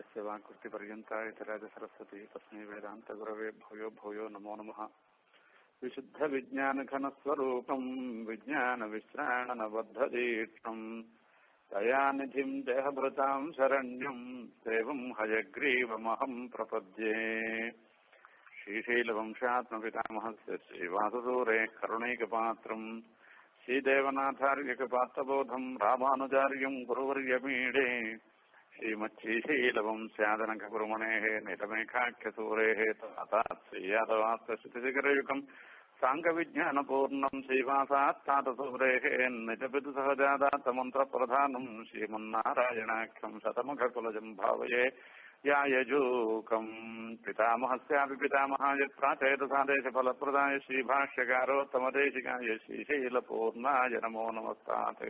यस्य वाकृतिपर्यन्ता इतराज सरस्वती तस्मै वेदान्तगुरवे भूयो भूयो नमो नमः विशुद्धविज्ञानघनस्वरूपम् विज्ञानविश्राणनबद्धदीक्षम् दयानिधिम् देहभृताम् शरण्यम् देवम् हयग्रीवमहम् प्रपद्ये श्रीशैलवंशात्मपितामहस्य श्रीवासुसूरे करुणैकपात्रम् श्रीदेवनाथार्यकपात्रबोधम् रामानुजार्यम् गुरुवर्यमीडे श्रीमच्छीशैलवंस्यादनकगुरुमणेः नितमेकाख्यसूरेः तातात्स्यादवास्तश्रुतिशिखरयुगम् साङ्गविज्ञानपूर्णम् श्रीवासात्तातसूरेः निजपितुसहजादातमन्त्रप्रधानम् श्रीमन्नारायणाख्यम् शतमुखकुलजम् भावये यायजूकम् पितामहस्यापि पितामहाय प्राचेतसादेशफलप्रदाय श्रीभाष्यकारोत्तमदेशिकाय श्रीशैलपूर्णाय नमो नमस्तात्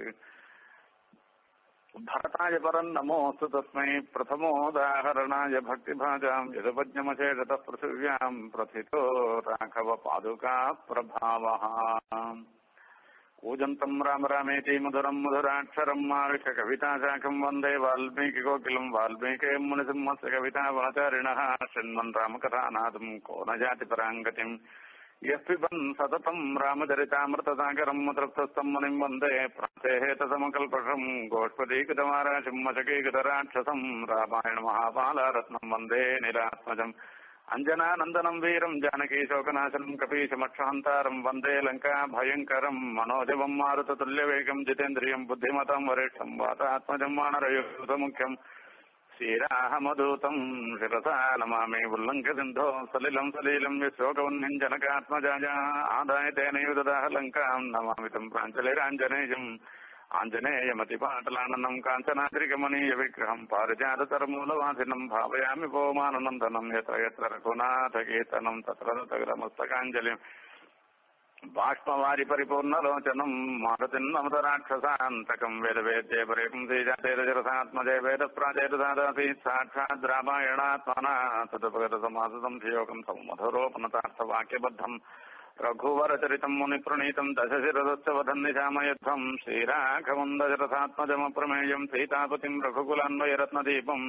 भरताय परम् नमोऽस्तु तस्मै प्रथमोदाहरणाय भक्तिभाजाम् यदुपज्ञमचेतः पृथिव्याम् प्रथितो राघव पादुका प्रभावः कूजन्तम् राम रामेति मधुरम् मधुराक्षरम् मारुष कविताशाखम् वन्दे वाल्मीकिकोकिलम् वाल्मीके मुनिसिंहस्य कवितावाचारिणः शृण्वन् रामकथानादम् को न जाति पराङ्गतिम् यः पिबन् सततम् रामचरितामृतसागरम् मुद्रस्थम् मुनिम् वन्दे प्राचेहेतसमकल्पषम् गोष्पदीकृतमाराशिम् मशकीकृतराक्षसम् रामायण महाबालारत्नम् वन्दे निरात्मजम् अञ्जनानन्दनम् वीरम् जानकीशोकनाशनम् कपीशमक्षहन्तारम् वन्दे लङ्का भयङ्करम् मनोजवम् मारुततुल्यवेगम् जितेन्द्रियम् बुद्धिमतम् वरिष्ठम् वातात्मजम् वानरयुतमुख्यम् श्रीराहमदूतम् शिरसा नमामि उल्लङ्घ्यसिन्धो सलिलम् सलीलम् यशोकवह्निम् जनकात्मजाजा आदाय तेनैव ददाह लङ्काम् नमामि तम् प्राञ्जलिराञ्जनेयम् आञ्जनेयमतिपाटलाननम् काञ्चनाद्रिगमनीय विग्रहम् पारिजाततरमूलवासिनम् भावयामि भौमानन्दनम् यत्र यत्र रघुनाथकीर्तनम् तत्र तत्रमस्तकाञ्जलिम् बाष्पवारि परिपूर्णलोचनम् मारुतिन्नमुदराक्षसान्तकम् वेदवेद्ये परिपुंसीजातेरजरसात्मजे वेदप्राचेतसादासीत् साक्षात् रामायणात्मना तदुपगतसमासदम् धियोगम् सौमधुरोपनतार्थवाक्यबद्धम् रघुवरचरितम् मुनिप्रणीतम् दशशिरदस्य वधम् निशामयुद्धम् श्रीराघवम् दशरथात्मजमप्रमेयम् सीतापतिम् रघुकुलान्वयरत्नदीपम्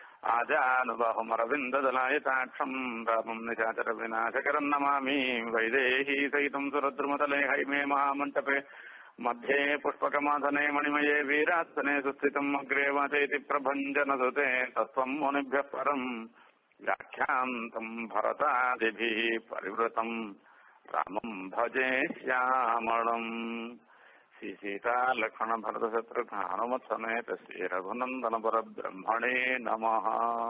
आजानुबाहुमरविन्ददलायताक्षम् रामम् निशाचरविनाशकरम् नमामि वैदेही सहितम् सुरद्रुमतले हैमे महामण्टपे मध्ये पुष्पकमासने मणिमये वीरासने सुस्थितम् अग्रे वाचयति प्रभञ्जनसुते तत्त्वम् मुनिभ्यः परम् व्याख्यान्तम् भरतादिभिः परिवृतम् रामम् भजे श्यामळम् श्री सीता लक्ष्मण भरत शत्रुघ्न हनुमत समेत श्री रघुनंदन पर ब्रह्मणे நமஹ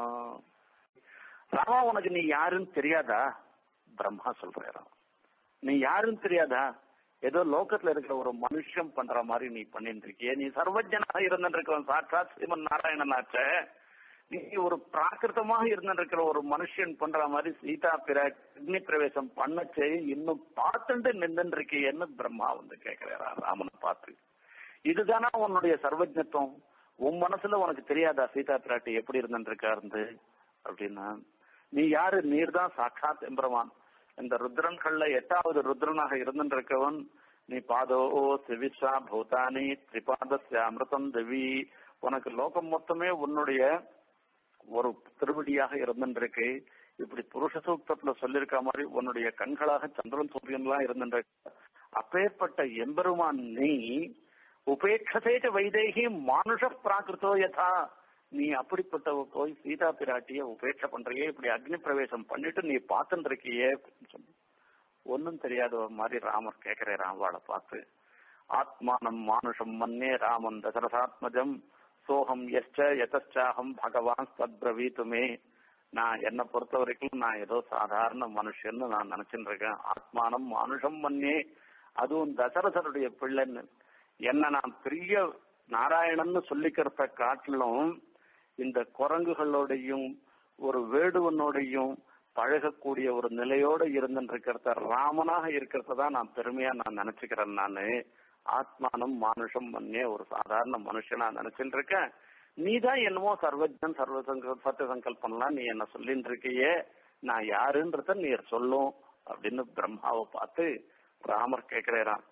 ராமா உனக்கு நீ யாருன்னு தெரியாதா பிரம்மா சொல்றாராம் நீ யாருன்னு தெரியாதா ஏதோ லோகத்துல இருக்கிற ஒரு மனுஷன் பண்ற மாதிரி நீ பண்ணிட்டு இருக்கிய நீ சர்வஜனாக இருந்திருக்கவன் சாட்சாத் ஸ்ரீமன் நாராயணனாச்ச நீ ஒரு பிராகிருத்தமாக இருந்திருக்கிற ஒரு மனுஷன் பண்ற மாதிரி சீதா பிர அக்னி பிரவேசம் பண்ணச்சே இன்னும் பார்த்துட்டு நின்று இருக்கியன்னு பிரம்மா வந்து கேட்கிறாரா ராமனை பார்த்து இதுதானா உன்னுடைய சர்வஜத்துவம் உன் மனசுல உனக்கு தெரியாதா சீதா பிராட்டி எப்படி இருந்துருக்காரு அப்படின்னா நீ யாரு நீர் தான் சாட்சாத் எம்பெருமான் இந்த ருத்ரன்கள்ல எட்டாவது ருத்ரனாக இருந்திருக்கவன் நீ பாதோ சிவிஸ்வா பூதானி திரிபாதஸ்ய அமிர்தம் தேவி உனக்கு லோகம் மொத்தமே உன்னுடைய ஒரு திருவடியாக இருந்திருக்கு இப்படி புருஷ சூக்தத்துல சொல்லிருக்க மாதிரி உன்னுடைய கண்களாக சந்திரன் சூரியன்லாம் இருந்திருக்க அப்பேற்பட்ட எம்பெருமான் நீ உபேட்சசேச்ச வைதேகி மானுஷ பிராகிருத்தோ யதா நீ அப்படிப்பட்ட போய் சீதா பிராட்டிய உபேட்ச பண்றியே இப்படி அக்னி பிரவேசம் பண்ணிட்டு நீ பார்த்துட்டு இருக்கியே சொல்லி ஒன்னும் தெரியாத மாதிரி ராமர் கேட்கிறே ராம்வாளை பார்த்து ஆத்மானம் மானுஷம் மன்னே ராமன் தசரதாத்மஜம் சோகம் எஸ்ட எதாஹம் பகவான் சத்பிரவீத்துமே நான் என்னை பொறுத்த வரைக்கும் நான் ஏதோ சாதாரண மனுஷன்னு நான் நினைச்சுட்டு இருக்கேன் ஆத்மானம் மனுஷம் மன்னே அதுவும் தசரதனுடைய பிள்ளைன்னு என்ன நான் பெரிய நாராயணன்னு சொல்லிக்கிறத காட்டிலும் இந்த குரங்குகளோடையும் ஒரு வேடுவனோடையும் பழகக்கூடிய ஒரு நிலையோட இருந்துட்டு இருக்கிறத ராமனாக இருக்கிறத தான் நான் பெருமையா நான் நினைச்சுக்கிறேன் நானு ஆத்மானம் மானுஷம் மன்னே ஒரு சாதாரண மனுஷனா நினைச்சுட்டு இருக்கேன் நீ தான் என்னமோ சர்வஜன் சர்வ சத்திய சங்கல்பம்லாம் நீ என்ன சொல்லிட்டு இருக்கியே நான் யாருன்றத நீ சொல்லும் அப்படின்னு பிரம்மாவை பார்த்து ராமர் கேட்கிறாராம்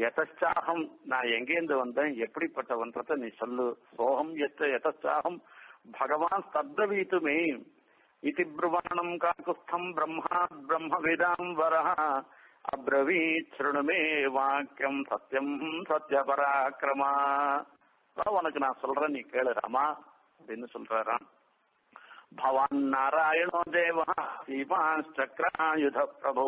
எதாகம் நான் எங்கேருந்து வந்தேன் எப்படிப்பட்டவன்றத நீ சொல்லு சோகம் எத்த எதாகம் பகவான் சப்தவீத்துமே இதி பிரவாணம் காக்குஸ்தம் பிரம்மா பிரம்மவிதாம் வரஹ அப்ரவீத் சிருணுமே வாக்கியம் சத்தியம் சத்ய பராக்கிரமா உனக்கு நான் சொல்றேன் நீ கேளு ராமா அப்படின்னு சொல்றாராம் பவான் நாராயணோ தேவ சீமாச்சக்ராயுத பிரபு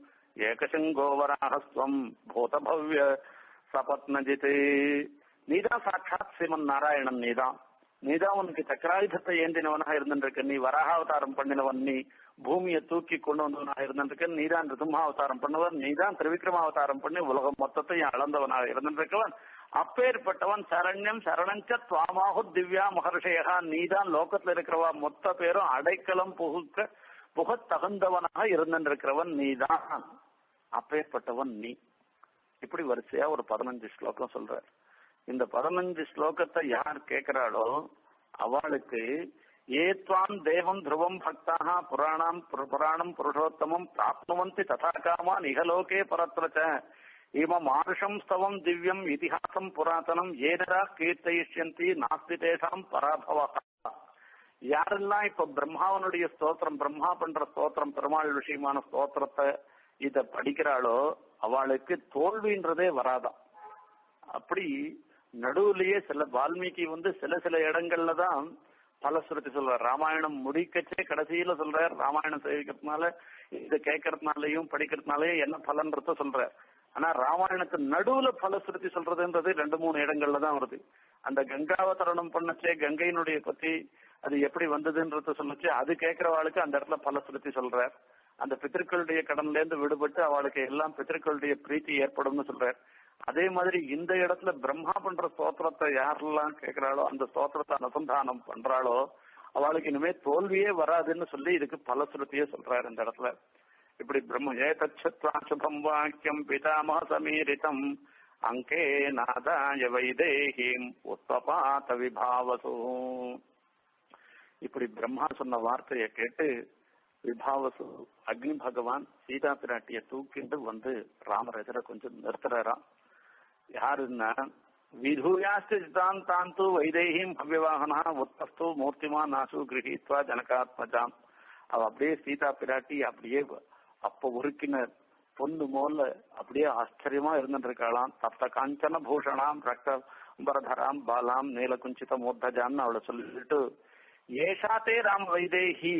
ஏகசங்கோவராஹஸ்வம் பூதபவ்ய சபத்னஜித் நீதான் சாட்சாத் சிவன் நாராயணன் நீதான் நீதான் உனக்கு சக்கராயுதத்தை ஏந்தினவனாக இருந்திருக்க நீ வராகாவதாரம் பண்ணினவன் நீ பூமியை தூக்கி கொண்டு வந்தவனாக இருந்திருக்க நீதான் ரிதுமாவதாரம் பண்ணவன் நீதான் திரிவிக்ரமாவதாரம் பண்ணி உலகம் மொத்தத்தையும் அளந்தவனாக இருந்திருக்கவன் அப்பேற்பட்டவன் சரண்யம் சரணஞ்ச துவாமாகு திவ்யா மகர்ஷேகா நீதான் லோகத்துல இருக்கிறவா மொத்த பேரும் அடைக்கலம் புகுக்க புகத் தகுந்தவனாக இருந்திருக்கிறவன் நீதான் அப்பேற்பட்டவன் நீ இப்படி வரிசையா ஒரு பதினஞ்சு ஸ்லோகம் சொல்ற இந்த பதினஞ்சு ஸ்லோகத்தை யார் கேட்கிறாளோ அவளுக்கு ஏத்வான் தேவம் துருவம் பக்தாக புராணம் புராணம் புருஷோத்தமம் பிராப்னுவந்தி ததா காமான் இகலோகே பரத்ரச்ச இமம் ஆருஷம் ஸ்தவம் திவ்யம் இதிகாசம் புராதனம் ஏனரா கீர்த்தயிஷ்யந்தி நாஸ்தி தேசாம் பராபவா யாரெல்லாம் இப்ப பிரம்மாவனுடைய ஸ்தோத்திரம் பிரம்மா பண்ற ஸ்தோத்திரம் பெருமாள் விஷயமான ஸ்தோத்திரத்தை இத படிக்கிறாளோ அவளுக்கு தோல்வின்றதே வராதான் அப்படி நடுவுலயே சில வால்மீகி வந்து சில சில இடங்கள்ல தான் பலஸ்ருதி சொல்றார் ராமாயணம் முடிக்கச்சே கடைசியில சொல்றார் ராமாயணம் சேவிக்கிறதுனால இதை கேட்கறதுனாலயும் படிக்கிறதுனாலயும் என்ன பலன்றத சொல்றார் ஆனா ராமாயணத்து நடுவுல பலஸ்ருதி சொல்றதுன்றது ரெண்டு மூணு இடங்கள்ல தான் வருது அந்த கங்காவதரணம் பண்ணச்சே கங்கையினுடைய பத்தி அது எப்படி வந்ததுன்றத சொல்லுச்சு அது கேட்கிறவாளுக்கு அந்த இடத்துல பலஸ்ருதி சொல்றார் அந்த பித்திருக்களுடைய கடன்ல இருந்து விடுபட்டு அவளுக்கு எல்லாம் பித்திருக்களுடைய பிரீத்தி ஏற்படும்னு சொல்றார் அதே மாதிரி இந்த இடத்துல பிரம்மா பண்ற ஸ்தோத்திரத்தை யாரெல்லாம் கேட்கிறாளோ அந்த ஸ்தோத்திரத்தை அனுசந்தானம் பண்றாளோ அவளுக்கு இனிமே தோல்வியே வராதுன்னு சொல்லி இதுக்கு பலஸ்ருதியே சொல்றாரு இந்த இடத்துல இப்படி பிரம்ம ஏதச்சுத்வா சுபம் வாக்கியம் பிதாமக சமீரிதம் அங்கே நாதாய வைதேகிம் உத்வபாத விபாவசு இப்படி பிரம்மா சொன்ன வார்த்தையை கேட்டு விபாவசு அக்னி பகவான் சீதா பிராட்டிய தூக்கிட்டு வந்து ராமர் எதிர கொஞ்சம் நிறுத்துறாராம் யாருன்னா விதூயாஸ்தான் தான் தூ வைதேகிம் பவ்யவாகனா உத்தஸ்து மூர்த்திமா நாசு கிரகித்வா ஜனகாத்மஜாம் அவ அப்படியே சீதா பிராட்டி அப்படியே அப்ப உருக்கின பொண்ணு மோல்ல அப்படியே ஆச்சரியமா இருந்துட்டு இருக்காளாம் தப்த காஞ்சன பூஷணாம் ரக்த உம்பரதராம் பாலாம் நீலகுஞ்சித மூர்த்தஜான்னு அவளை சொல்லிட்டு ஏஷாத்தே ராம் வைதேகி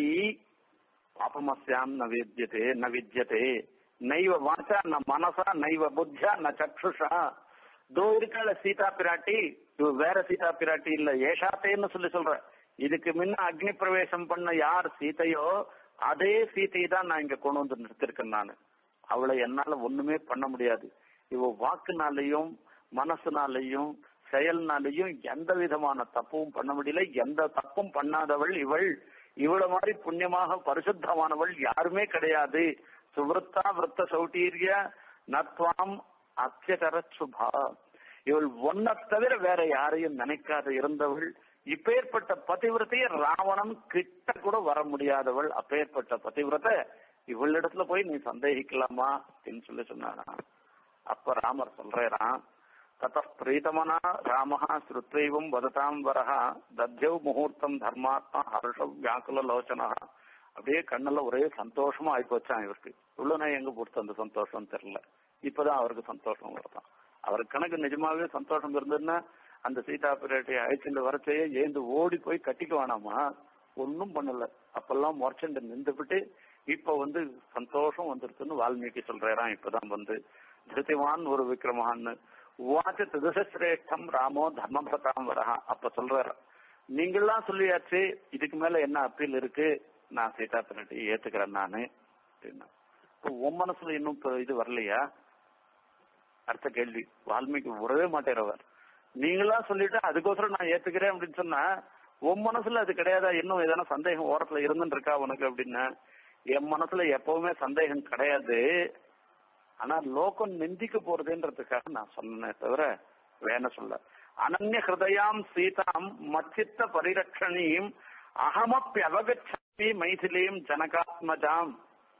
பாபமஸ்யாம் ந வித்யதே ந வித்யதே நைவ வாச்சா ந மனசா நைவ புத்தியா ந சக்ஷுஷா தோ இருக்காள சீதா பிராட்டி இவ வேற சீதா பிராட்டி இல்ல ஏஷாத்தேன்னு சொல்லி சொல்ற இதுக்கு முன்ன அக்னி பிரவேசம் பண்ண யார் சீதையோ அதே சீதையை தான் நான் இங்க கொண்டு வந்து நிறுத்திருக்கேன் நானு அவளை என்னால ஒண்ணுமே பண்ண முடியாது இவ வாக்குனாலையும் மனசுனாலையும் செயல்னாலையும் எந்த விதமான தப்பும் பண்ண முடியல எந்த தப்பும் பண்ணாதவள் இவள் இவள மாதிரி புண்ணியமாக பரிசுத்தமானவள் யாருமே கிடையாது சுவருத்தா விரத்த சௌட்டீரிய நத்வாம் அத்தியகர சுபா இவள் ஒன்ன தவிர வேற யாரையும் நினைக்காத இருந்தவள் இப்பேற்பட்ட பதிவிரத்தைய ராவணன் கிட்ட கூட வர முடியாதவள் அப்பேற்பட்ட பதிவிரத்தை இவளிடத்துல போய் நீ சந்தேகிக்கலாமா அப்படின்னு சொல்லி சொன்னானா அப்ப ராமர் சொல்றான் தத பிரீதமனா ராமஹா ஸ்ருத்வைவம் வததாம் வரஹா தத்யவ் முகூர்த்தம் தர்மாத்மா ஹர்ஷ வியாக்குல லோச்சனா அப்படியே கண்ணுல ஒரே சந்தோஷமா ஆயிப்போச்சான் இவருக்கு இவ்வளவு நான் எங்க கொடுத்த அந்த சந்தோஷம் தெரியல இப்பதான் அவருக்கு சந்தோஷம் வருதான் அவருக்கு கணக்கு நிஜமாவே சந்தோஷம் இருந்ததுன்னா அந்த சீதா பிராட்டியை அழைச்சிட்டு வரச்சையே ஏந்து ஓடி போய் கட்டிக்க வேணாமா ஒன்னும் பண்ணல அப்பெல்லாம் முறைச்சுண்டு நின்றுபிட்டு இப்ப வந்து சந்தோஷம் வந்துருச்சுன்னு வால்மீகி சொல்றாராம் இப்பதான் வந்து திருத்திவான் ஒரு விக்ரமான்னு வாச்ச திருதசிரேஷ்டம் ராமோ தர்மபதாம் வரஹா அப்ப சொல்றாரு நீங்களாம் சொல்லியாச்சு இதுக்கு மேல என்ன அப்பீல் இருக்கு நான் சீதா பிராட்டி ஏத்துக்கிறேன் நானு அப்படின்னா இப்போ உன் மனசுல இன்னும் இப்ப இது வரலையா அடுத்த கேள்வி வால்மீகி உறவே மாட்டேறவர் நீங்களா சொல்லிட்டு அதுக்கோசரம் நான் ஏத்துக்கிறேன் அப்படின்னு சொன்னா உன் மனசுல அது கிடையாதா இன்னும் எதனா சந்தேகம் ஓரத்துல இருந்துட்டு இருக்கா உனக்கு அப்படின்னா என் மனசுல எப்பவுமே சந்தேகம் கிடையாது ஆனா லோகம் நிந்திக்க போறதுன்றதுக்காக நான் சொன்னேனே தவிர வேண சொல்ல அனன்ய ஹிருதயாம் சீதாம் மச்சித்த பரிரட்சணியும் அகமப்பி அவகச்சி மைதிலியும் ஜனகாத்மஜாம்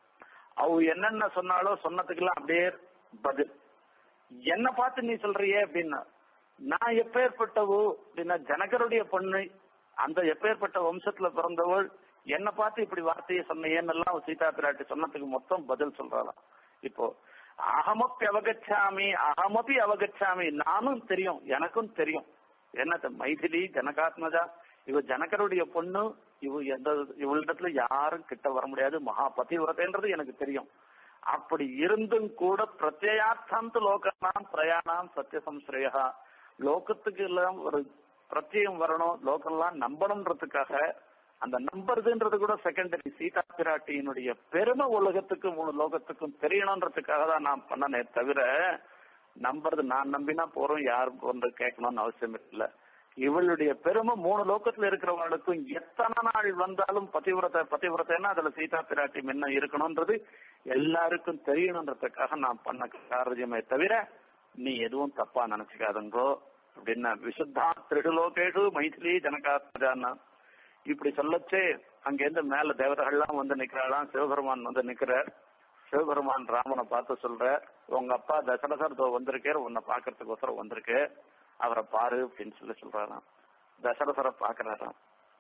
அவ என்னென்ன சொன்னாலோ சொன்னதுக்கெல்லாம் அப்படியே பதில் என்ன பார்த்து நீ சொல்றியே அப்படின்னா நான் எப்பேற்பட்டவோ அப்படின்னா ஜனகருடைய பொண்ணு அந்த எப்பேற்பட்ட வம்சத்துல பிறந்தவள் என்ன பார்த்து இப்படி வார்த்தையை சொன்னேன்னு எல்லாம் சீதா பிராட்டி சொன்னதுக்கு மொத்தம் பதில் சொல்றாளாம் இப்போ அகமப்பி அவகச்சாமி அகமப்பி அவகச்சாமி நானும் தெரியும் எனக்கும் தெரியும் என்னது மைதிலி ஜனகாத்மஜா இவ ஜனகருடைய பொண்ணு இவ எந்த இவளிடத்துல யாரும் கிட்ட வர முடியாது மகா பதிவிரதைன்றது எனக்கு தெரியும் அப்படி இருந்தும் கூட பிரத்யார்த்தாந்த லோகனாம் பிரயாணம் சத்திய சம்ஸ்ரயா லோகத்துக்கு எல்லாம் ஒரு பிரத்யம் வரணும் லோகம்லாம் நம்பணுன்றதுக்காக அந்த நம்புறதுன்றது கூட செகண்டரி சீதா பிராட்டியினுடைய பெருமை உலகத்துக்கும் மூணு லோகத்துக்கும் தெரியணுன்றதுக்காக தான் நான் பண்ணனே தவிர நம்புறது நான் நம்பினா போறோம் யாரும் வந்து கேட்கணும்னு அவசியம் இல்லை இவளுடைய பெருமை மூணு லோகத்துல இருக்கிறவங்களுக்கும் எத்தனை நாள் வந்தாலும் பதிவிரத பதிவிரத்தைன்னா அதுல சீதா பிராட்டி முன்ன இருக்கணும்ன்றது எல்லாருக்கும் தெரியணுன்றதுக்காக நான் பண்ண காரியமே தவிர நீ எதுவும் தப்பா நினைச்சுக்காதுங்கோ அப்படின்னா விசுத்தா திருடுலோகேஷு மைதிலி ஜனகாத்மஜான்னா இப்படி சொல்லச்சே அங்கேருந்து மேல தேவதைகள்லாம் வந்து நிக்கிறாளாம் சிவபெருமான் வந்து நிக்கிறார் சிவபெருமான் ராமனை பார்த்து சொல்ற உங்க அப்பா தசரதர் இதோ வந்திருக்கார் உன்னை பாக்குறதுக்கு ஒருத்தர் வந்திருக்கு அவரை பாரு அப்படின்னு சொல்லி சொல்றாராம் தசரதரை பாக்குறாராம்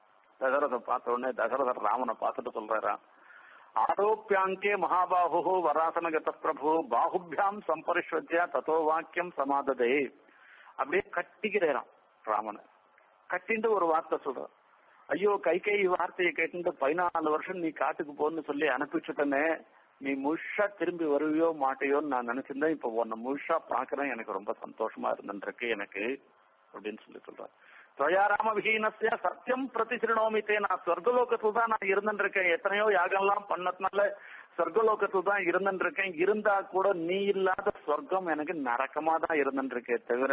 தசரதை பார்த்த உடனே தசரதர் ராமனை பார்த்துட்டு சொல்றாராம் ஆரோப்பியாங்கே மகாபாஹு வராசனகத பிரபு பாகுபியாம் சம்பரிஷ்வத்யா தத்தோ வாக்கியம் சமாததே அப்படியே கட்டிக்கிறாராம் ராமனை கட்டிட்டு ஒரு வார்த்தை சொல்றான் ஐயோ கை கை வார்த்தையை கேட்டு பதினாலு வருஷம் நீ காட்டுக்கு போன்னு சொல்லி அனுப்பிச்சுட்டனே நீ முழுஷா திரும்பி வருவியோ மாட்டையோன்னு நான் நினைச்சிருந்தேன் இப்ப உன்னை முழுஷா பாக்குறேன் எனக்கு ரொம்ப சந்தோஷமா இருந்துருக்கு எனக்கு அப்படின்னு சொல்லி சொல்றேன் துவயாராம விஹீனஸ்ய சத்தியம் பிரதிசிருணோமித்தே நான் சொர்க்கலோகத்துல தான் நான் இருந்துருக்கேன் எத்தனையோ யாகம்லாம் பண்ணதுனால சொர்க்கலோகத்துல தான் இருந்துருக்கேன் இருந்தா கூட நீ இல்லாத சொர்க்கம் எனக்கு நரக்கமா தான் இருந்துருக்கே தவிர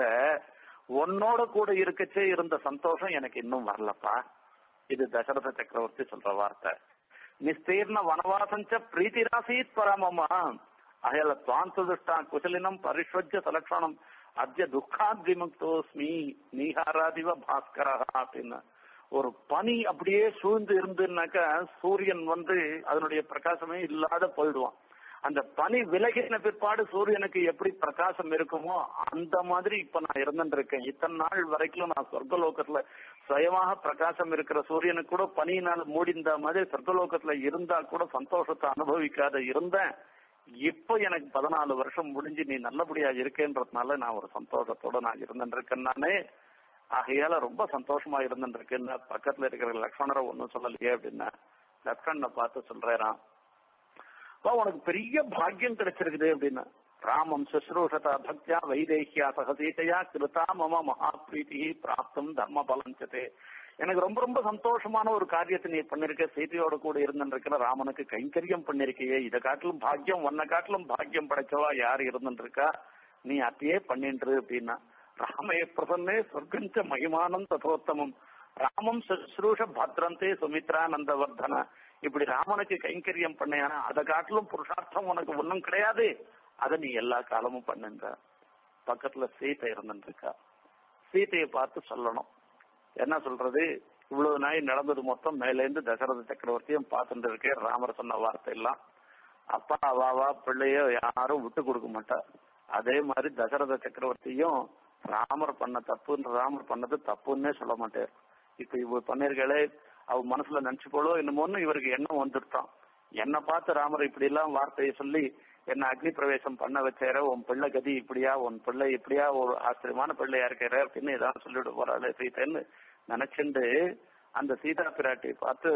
உன்னோட கூட இருக்கச்சே இருந்த சந்தோஷம் எனக்கு இன்னும் வரலப்பா இது தசரத சக்கரவர்த்தி சொல்ற வார்த்தை நிஸ்தீர்ண வனவாசஞ்ச பிரீத்திராசீத் பரமமா அயல துவாந்ததுஷ்டா குசலினம் பரிஷ்வஜ்ய சலக்ஷணம் அத்திய துக்காத் விமுக்தோஸ்மி நீஹாராதிவ பாஸ்கரா அப்படின்னு ஒரு பனி அப்படியே சூழ்ந்து இருந்துனாக்க சூரியன் வந்து அதனுடைய பிரகாசமே இல்லாத போயிடுவான் அந்த பனி விலகின பிற்பாடு சூரியனுக்கு எப்படி பிரகாசம் இருக்குமோ அந்த மாதிரி இப்ப நான் இருந்துட்டு இருக்கேன் இத்தனை நாள் வரைக்கும் நான் சொர்க்கலோகத்துல சுயமாக பிரகாசம் இருக்கிற சூரியனுக்கு கூட பனியினால் மூடிந்த மாதிரி சொர்க்கலோகத்துல இருந்தா கூட சந்தோஷத்தை அனுபவிக்காத இருந்தேன் இப்ப எனக்கு பதினாலு வருஷம் முடிஞ்சு நீ நல்லபடியா இருக்கேன்றதுனால நான் ஒரு சந்தோஷத்தோட நான் இருந்துட்டு இருக்கேன் நானே ஆகையால ரொம்ப சந்தோஷமா இருந்துட்டு இருக்கேன்னு பக்கத்துல இருக்கிற லக்ஷ்மணரை ஒன்னும் சொல்லலையே அப்படின்னா லக்ஷ்மணனை பார்த்து சொல்றேன் உனக்கு பெரிய பாக்கியம் கிடைச்சிருக்குது அப்படின்னா ராமம் சுஸ்ரூஷதா பக்தியா வைதேகியா சகசீதையா கிருதா மம மகாபிரீதி பிராப்தம் தர்ம பலஞ்சதே எனக்கு ரொம்ப ரொம்ப சந்தோஷமான ஒரு காரியத்தை நீ பண்ணிருக்க சீதையோட கூட இருந்துருக்கிற ராமனுக்கு கைங்கரியம் பண்ணிருக்கையே இதை காட்டிலும் பாக்கியம் உன்னை காட்டிலும் பாக்கியம் படைச்சவா யார் இருந்துருக்கா நீ அத்தையே பண்ணின்று அப்படின்னா ராமே பிரசன்னே சொர்க்கஞ்ச மகிமானம் ததோத்தமம் ராமம் சுஸ்ரூஷ பத்ரந்தே சுமித்ரானந்தவர்தன இப்படி ராமனுக்கு கைங்கரியம் பண்ணையானா அதை காட்டிலும் புருஷார்த்தம் உனக்கு ஒன்றும் கிடையாது அதை நீ எல்லா காலமும் பண்ணுங்க பக்கத்துல சீத்தை இருந்துருக்கா சீத்தையை பார்த்து சொல்லணும் என்ன சொல்றது இவ்வளவு நாய் நடந்தது மொத்தம் மேலேந்து தசரத சக்கரவர்த்தியும் பார்த்துட்டு இருக்கேன் ராமர் சொன்ன வார்த்தை எல்லாம் அப்பா அவாவா பிள்ளையோ யாரும் விட்டு கொடுக்க மாட்டா அதே மாதிரி தசரத சக்கரவர்த்தியும் ராமர் பண்ண தப்புன்ற ராமர் பண்ணது தப்புன்னே சொல்ல மாட்டார் இப்ப இவ பண்ணிருக்கே அவ மனசுல நினைச்சு போலோ என்னமோன்னு இவருக்கு எண்ணம் வந்துட்டான் என்ன பார்த்து ராமர் இப்படி எல்லாம் வார்த்தையை சொல்லி என்ன அக்னி பிரவேசம் பண்ண வச்சார உன் பிள்ளை கதி இப்படியா உன் பிள்ளை இப்படியா ஒரு ஆச்சரியமான பிள்ளையா இருக்கிற அப்படின்னு ஏதாவது சொல்லிட்டு போறாள் சீதைன்னு நினைச்சுண்டு அந்த சீதா பிராட்டி பார்த்து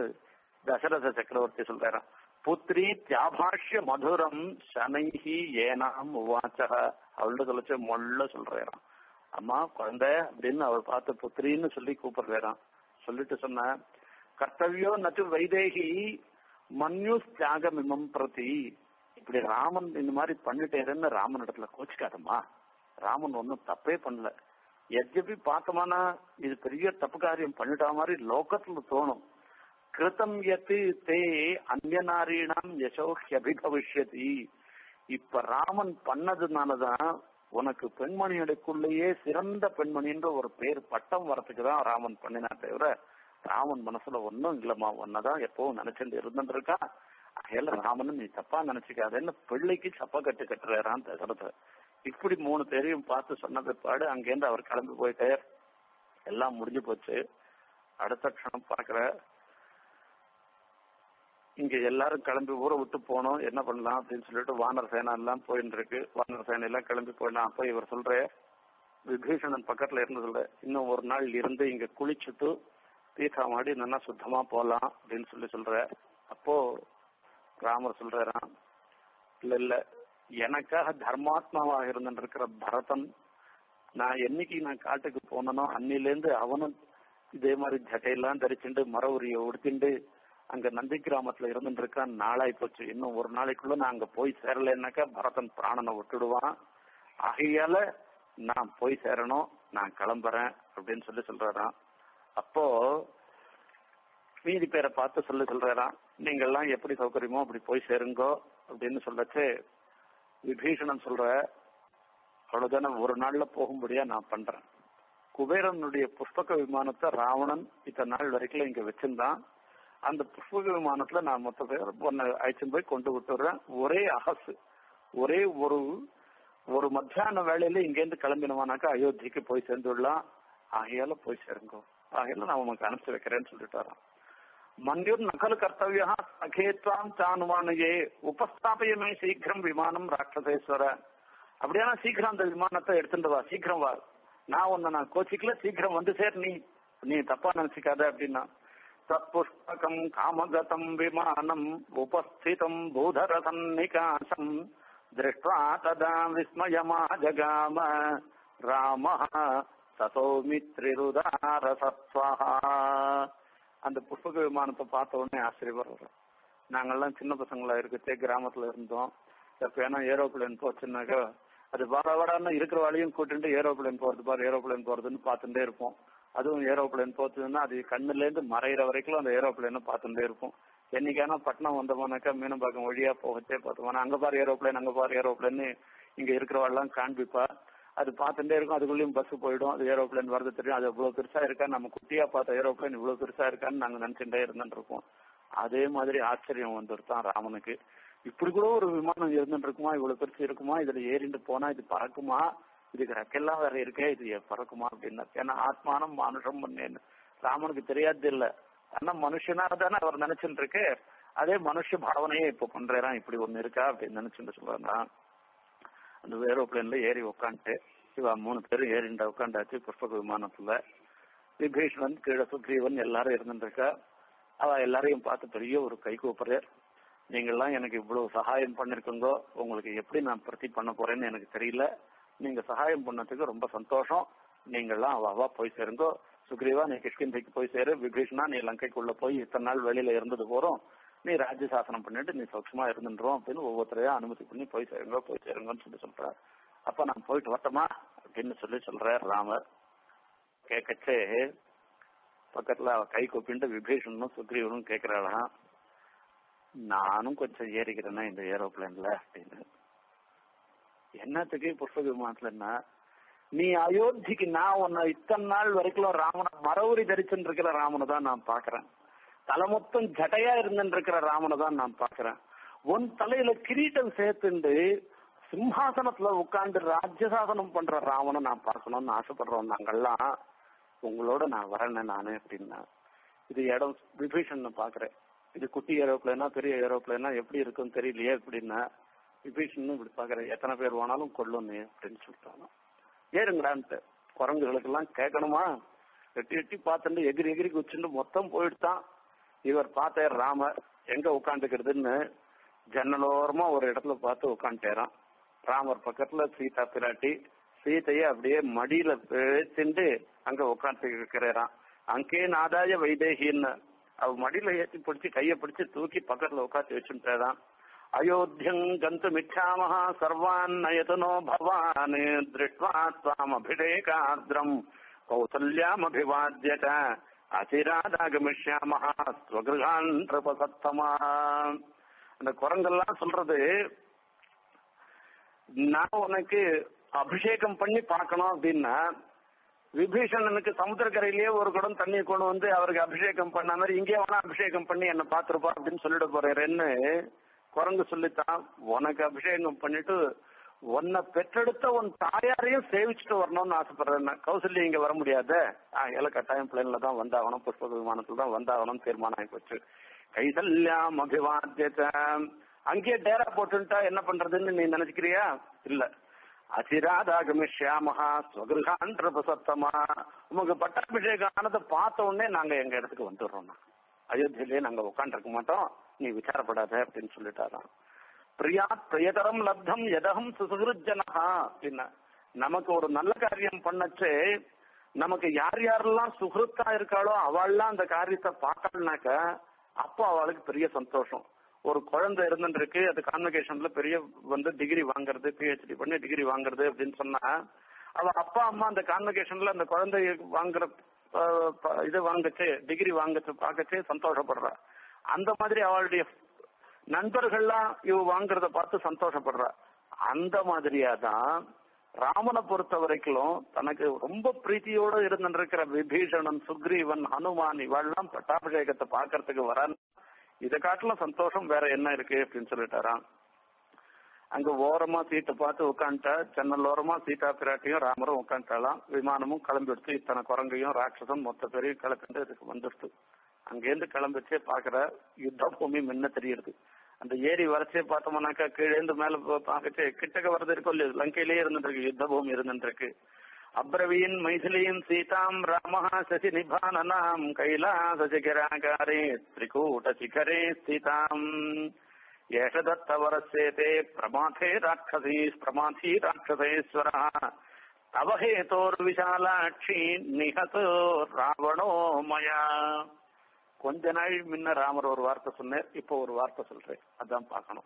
தசரத சக்கரவர்த்தி சொல்றாராம் புத்திரி தியாபாஷ்ய மதுரம் சனைஹி ஏனாம் உவாச்சக அவள்கிட்ட சொல்லிச்சு மொள்ள சொல்றாராம் அம்மா குழந்தை அப்படின்னு அவள் பார்த்து புத்திரின்னு சொல்லி கூப்பிடுறாராம் சொல்லிட்டு சொன்ன கர்த்தவியோ நச்சு வைதேகி மன்யு தியாகமிமம் பிரதி இப்படி ராமன் இந்த மாதிரி பண்ணிட்டேன்னு ராமன் இடத்துல கோச்சிக்காதம்மா ராமன் ஒன்னும் தப்பே பண்ணல எஜ்ஜபி பார்த்தோம்னா இது பெரிய தப்பு காரியம் பண்ணிட்டா மாதிரி லோகத்துல தோணும் கிருத்தம் எத்து தே அந்நாரீணாம் யசோஹியபிபவிஷ்யதி இப்ப ராமன் பண்ணதுனாலதான் உனக்கு பெண்மணிகளுக்குள்ளேயே சிறந்த பெண்மணின்ற ஒரு பேர் பட்டம் வரத்துக்கு தான் ராமன் பண்ணினா தவிர ராமன் மனசுல ஒன்னும் இல்லம்மா ஒன்னதான் எப்பவும் நினைச்சுட்டு இருந்துருக்கா அகையில ராமன் நீ தப்பா நினைச்சுக்காதேன்னு பிள்ளைக்கு சப்ப கட்டு கட்டுறாரான் தசரத இப்படி மூணு பேரையும் பார்த்து சொன்ன பிற்பாடு அங்கேருந்து அவர் கிளம்பி போயிட்டார் எல்லாம் முடிஞ்சு போச்சு அடுத்த க்ஷணம் பார்க்கிற இங்க எல்லாரும் கிளம்பி ஊரை விட்டு போனோம் என்ன பண்ணலாம் அப்படின்னு சொல்லிட்டு வானர் சேனா எல்லாம் போயின்னு இருக்கு வானர் சேனை எல்லாம் கிளம்பி போயிடலாம் அப்ப இவர் சொல்ற விபீஷணன் பக்கத்துல இருந்து சொல்ற இன்னும் ஒரு நாள் இருந்து இங்க குளிச்சுட்டு தீர்த்தம் ஆடி நல்லா சுத்தமா போலாம் அப்படின்னு சொல்லி சொல்ற அப்போ ராமர் சொல்றாராம் இல்ல இல்ல எனக்காக தர்மாத்மாவாக இருந்திருக்கிற பரதன் நான் என்னைக்கு நான் காட்டுக்கு போனனோ அன்னிலேருந்து அவனும் இதே மாதிரி ஜட்டையெல்லாம் தரிச்சுண்டு மர உரிய உடுத்திண்டு அங்க நந்தி கிராமத்துல இருந்துட்டு இருக்கான் நாளாய் போச்சு இன்னும் ஒரு நாளைக்குள்ள நான் அங்க போய் சேரலைன்னாக்கா பரதன் பிராணனை விட்டுடுவான் ஆகையால நான் போய் சேரணும் நான் கிளம்புறேன் அப்படின்னு சொல்லி சொல்றாராம் அப்போ மீதி பேரை பார்த்து சொல்லி சொல்றாராம் நீங்க எல்லாம் எப்படி சௌகரியமோ அப்படி போய் சேருங்கோ அப்படின்னு சொல்லச்சு விபீஷணன் சொல்ற அவ்வளவுதானே ஒரு நாள்ல போகும்படியா நான் பண்றேன் குபேரனுடைய புஷ்பக விமானத்தை ராவணன் இத்தனை நாள் வரைக்கும் இங்க வச்சிருந்தான் அந்த புஷ்பக விமானத்துல நான் மொத்த பேர் ஒன்னு அழைச்சிட்டு போய் கொண்டு விட்டுறேன் ஒரே அகசு ஒரே ஒரு ஒரு மத்தியான வேலையில இங்கேருந்து கிளம்பினவானாக்கா அயோத்திக்கு போய் சேர்ந்துடலாம் ஆகையால போய் சேருங்கோ ஆகையால நான் உனக்கு அனுப்பிச்சு வைக்கிறேன்னு சொல்லிட்டாராம் மந்தியூர் நகல் கர்த்தவியா அகேத்வாம் சானுவானையே உபஸ்தாபயமே சீக்கிரம் விமானம் ராட்சசேஸ்வர அப்படியானா சீக்கிரம் அந்த விமானத்தை எடுத்துட்டு வா சீக்கிரம் வா நான் உன்னை நான் கோச்சிக்கல சீக்கிரம் வந்து சேர் நீ நீ தப்பா நினைச்சுக்காத அப்படின்னா தத்புஷ்பகம் காமகதம் விமானம் உபஸ்திதம் பூதரசன்னிகாசம் திருஷ்டுவா ததா விஸ்மயமா ஜகாம ராம சதோமித்ரிருதாரசத்வஹா அந்த புஷ்பக விமானத்தை பார்த்த உடனே ஆச்சரியப்படுறோம் நாங்கெல்லாம் சின்ன பசங்களா இருக்கச்சே கிராமத்துல இருந்தோம் எப்ப ஏன்னா ஏரோப்ளேன் போச்சுன்னாக்கா அது வர வரான்னு இருக்கிற வழியும் கூட்டிட்டு ஏரோப்ளேன் போறது பாரு ஏரோப்ளேன் போறதுன்னு பார்த்துட்டே இருப்போம் அதுவும் ஏரோப்ளேன் போச்சுன்னா அது கண்ணுல இருந்து மறையிற வரைக்கும் அந்த ஏரோப்ளேனை பார்த்துட்டே இருக்கும் என்னைக்கானா பட்டணம் வந்தோம்னாக்கா மீனம்பாக்கம் வழியா போகச்சே பார்த்தோம்னா அங்க பாரு ஏரோப்ளேன் அங்க பாரு ஏரோப்ளேன்னு இங்க இருக்கிறவாள்லாம் காண்பிப்பா அது பார்த்துட்டே இருக்கும் அதுக்குள்ளேயும் பஸ் போயிடும் அது ஏரோப்ளேன் வரது தெரியும் அது இவ்வளவு பெருசா இருக்கா நம்ம குட்டியா பார்த்த ஏரோப்ளேன் இவ்வளவு பெருசா இருக்கான்னு நாங்க நினைச்சுட்டே இருந்துட்டு இருக்கோம் அதே மாதிரி ஆச்சரியம் வந்துருத்தான் ராமனுக்கு இப்படி கூட ஒரு விமானம் இருந்துட்டு இருக்குமா இவ்வளவு பெருசு இருக்குமா இதுல ஏறிட்டு போனா இது பறக்குமா இதுக்கு ரெக்கெல்லாம் வேற இருக்கே இது பறக்குமா அப்படின்னா ஏன்னா ஆத்மானம் மானுஷம் பண்ணேன்னு ராமனுக்கு தெரியாது இல்ல ஆனா மனுஷனா தானே அவர் நினைச்சுட்டு இருக்கு அதே மனுஷ பாவனையே இப்ப பண்றாராம் இப்படி ஒண்ணு இருக்கா அப்படின்னு நினைச்சுட்டு சொல்றாங்க அந்த ஏரோப்ளேன்ல ஏறி உக்காந்துட்டு இவ மூணு பேரும் ஏறிண்ட உட்காண்டாச்சு புஷ்பக விமானத்துல விபீஷ்ணன் கீழே சுக்ரீவன் எல்லாரும் இருந்துருக்கா அவ எல்லாரையும் பார்த்து பெரிய ஒரு கை கூப்பிடுறார் நீங்கெல்லாம் எனக்கு இவ்வளவு சகாயம் பண்ணிருக்கீங்கோ உங்களுக்கு எப்படி நான் பிரதி பண்ண போறேன்னு எனக்கு தெரியல நீங்க சகாயம் பண்ணதுக்கு ரொம்ப சந்தோஷம் நீங்கெல்லாம் அவாவா போய் சேருங்கோ சுக்ரீவா நீ கிஷ்கிந்தைக்கு போய் சேரு விபீஷ்ணா நீ லங்கைக்குள்ள போய் இத்தனை நாள் வெளியில இருந்தது போறோம் நீ ராஜ்ய சாசனம் பண்ணிட்டு நீ சௌட்சமா இருந்துன்றோம் அப்படின்னு ஒவ்வொருத்தரையும் அனுமதி பண்ணி போய் சேருங்க போய் சேருங்கன்னு சொல்லி சொல்றாரு அப்ப நான் போயிட்டு வரட்டுமா அப்படின்னு சொல்லி சொல்றார் ராமர் கேட்கச்சே பக்கத்துல அவ கை கூப்பிட்டு விபீஷனும் சுக்ரீவனும் கேக்குறாளாம் நானும் கொஞ்சம் ஏறிக்கிறேன்னா இந்த ஏரோப்ளேன்ல அப்படின்னு என்னத்துக்கு புஷ்ப விமானத்துலன்னா நீ அயோத்திக்கு நான் உன்னை இத்தனை நாள் வரைக்கும் ராமனை மரவுரி தரிச்சுட்டு இருக்கிற ராமனை தான் நான் பாக்குறேன் தலை மொத்தம் ஜடையா இருந்துட்டு இருக்கிற ராமனை தான் நான் பாக்குறேன் உன் தலையில கிரீட்டம் சேர்த்துண்டு சிம்ஹாசனத்துல உட்கார்ந்து ராஜ்யசாசனம் பண்ற ராவனை நான் பார்க்கணும்னு ஆசைப்படுறோம் நாங்கெல்லாம் உங்களோட நான் வரேன்னு நானு அப்படின்னா இது இடம் விபீஷன் பாக்குறேன் இது குட்டி ஏரோப்ளேனா பெரிய ஏரோப்ளேனா எப்படி இருக்குன்னு தெரியலையே அப்படின்னா விபீஷன் இப்படி பாக்குறேன் எத்தனை பேர் வேணாலும் கொள்ளும் நீ அப்படின்னு சொல்லிட்டாங்க ஏறுங்கடான்ட்டு குரங்குகளுக்கு எல்லாம் கேட்கணுமா எட்டி எட்டி பார்த்துட்டு எகிரி எகிரி குச்சிட்டு மொத்தம் போயிட்டுதான் இவர் பார்த்த ராமர் எங்க உட்காந்துக்கிறதுன்னு ஜன்னலோரமா ஒரு இடத்துல பார்த்து உட்காந்துட்டேறான் ராமர் பக்கத்துல சீதா பிராட்டி சீதையை அப்படியே மடியில பேசிண்டு அங்க உட்காந்து இருக்கிறான் அங்கே நாதாய வைதேகின்னு அவ மடியில ஏற்றி பிடிச்சி கைய பிடிச்சு தூக்கி பக்கத்துல உட்காந்து வச்சுட்டாதான் அயோத்தியம் கந்துமிச்சாமஹ சர்வான் நயதனோ பவான் திருஷ்டுவா துவாமபிடேகார்திரம் கௌசல்யாமபிவாத்திய அசிராதாகமிஷ்யாமஹ ஸ்வகிருகான் நிருபசத்தமா அந்த குரங்கெல்லாம் சொல்றது நான் உனக்கு அபிஷேகம் பண்ணி பார்க்கணும் அப்படின்னா விபீஷணனுக்கு சமுத்திரக்கரையிலேயே ஒரு குடம் தண்ணி கொண்டு வந்து அவருக்கு அபிஷேகம் பண்ண மாதிரி இங்கே வேணா அபிஷேகம் பண்ணி என்ன பார்த்திருப்பா அப்படின்னு சொல்லிட்டு போறேன்னு குரங்கு சொல்லித்தான் உனக்கு அபிஷேகம் பண்ணிட்டு உன்னை பெற்றெடுத்த உன் தாயாரையும் சேவிச்சுட்டு வரணும்னு ஆசைப்படுறேன் கௌசல்யா இங்க வர முடியாத எல்லாம் கட்டாயம் பிளேன்ல தான் வந்தாகணும் புஷ்ப விமானத்துல தான் வந்தாகணும் தீர்மானம் ஆகி போச்சு கைசல்யாம் அபிவாத்தியத அங்கேயே டேரா போட்டுட்டா என்ன பண்றதுன்னு நீ நினைச்சுக்கிறியா இல்ல அசிராதாகமிஷ்யாமஹா ஸ்வகிருகான்றபசத்தமா உமக்கு பட்டாபிஷேகம் ஆனதை பார்த்த உடனே நாங்க எங்க இடத்துக்கு வந்துடுறோம் அயோத்தியிலேயே நாங்க உட்காந்துருக்க மாட்டோம் நீ விசாரப்படாத அப்படின்னு சொல்லிட்டாராம் பிரியாத் பிரியதரம் லப்தம் எதகம் சுசுகிருஜனஹா அப்படின்னா நமக்கு ஒரு நல்ல காரியம் பண்ணச்சு நமக்கு யார் யாரெல்லாம் சுகிருத்தா இருக்காளோ அவள்லாம் அந்த காரியத்தை பார்த்தாள்னாக்க அப்போ அவளுக்கு பெரிய சந்தோஷம் ஒரு குழந்தை இருந்துருக்கு அது கான்வெகேஷன்ல பெரிய வந்து டிகிரி வாங்குறது பிஹெச்டி பண்ணி டிகிரி வாங்குறது அப்படின்னு சொன்னா அவ அப்பா அம்மா அந்த கான்வெகேஷன்ல அந்த குழந்தை வாங்குற அஹ், ப- இது வாங்கச்சு டிகிரி வாங்கச்சு பார்க்கச்சு சந்தோஷப்படுறா அந்த மாதிரி அவளுடைய நண்பர்கள்லாம் இவ வாங்குறத பார்த்து சந்தோஷப்படுறா அந்த மாதிரியா தான் ராமனை பொறுத்த வரைக்கும் தனக்கு ரொம்ப பிரீத்தியோட இருந்திருக்கிற விபீஷணன் சுக்ரீவன் ஹனுமான் இவெல்லாம் பட்டாபிஷேகத்தை பார்க்கறதுக்கு வரான் இதை காட்டிலும் சந்தோஷம் வேற என்ன இருக்கு அப்படின்னு சொல்லிட்டாராம் அங்க ஓரமா சீட்டை பார்த்து உட்காந்துட்டா ஜன்னல் ஓரமா சீதா பிராட்டியும் ராமரும் உட்காந்துட்டாலாம் விமானமும் கிளம்பி எடுத்து இத்தனை குரங்கையும் ராட்சசம் மொத்த பேரையும் கிளப்பிட்டு இதுக்கு வந்துடுத்து அங்கேருந்து கிளம்பிச்சே பாக்குற யுத்த பூமி முன்ன தெரியுது அந்த ஏரி வரைச்சே பார்த்தோம்னாக்கா கீழேந்து மேல போ- பார்க்கச்சே கிட்டக்க வரது இருக்கும் இல்லையா லங்கையிலேயே இருந்துருக்கு யுத்த பூமி இருந்துருக்கு அப்ரவீன் மைதிலீம் சீதாம் ராமஹ சசி நிபானனாம் கைலாச சிகராகாரே திரிகூட சிகரே ஸ்திதாம் ஏஷ தத்தவரசேதே பிரமாதே ராட்சசீ பிரமாதி ராட்சசேஸ்வர தவ ஹேதோர்விசாலாட்சி நிகதோ ராவணோ மயா கொஞ்ச நாள் முன்ன ராமர் ஒரு வார்த்தை சொன்னார் இப்போ ஒரு வார்த்தை சொல்றேன் அதான் பார்க்கணும்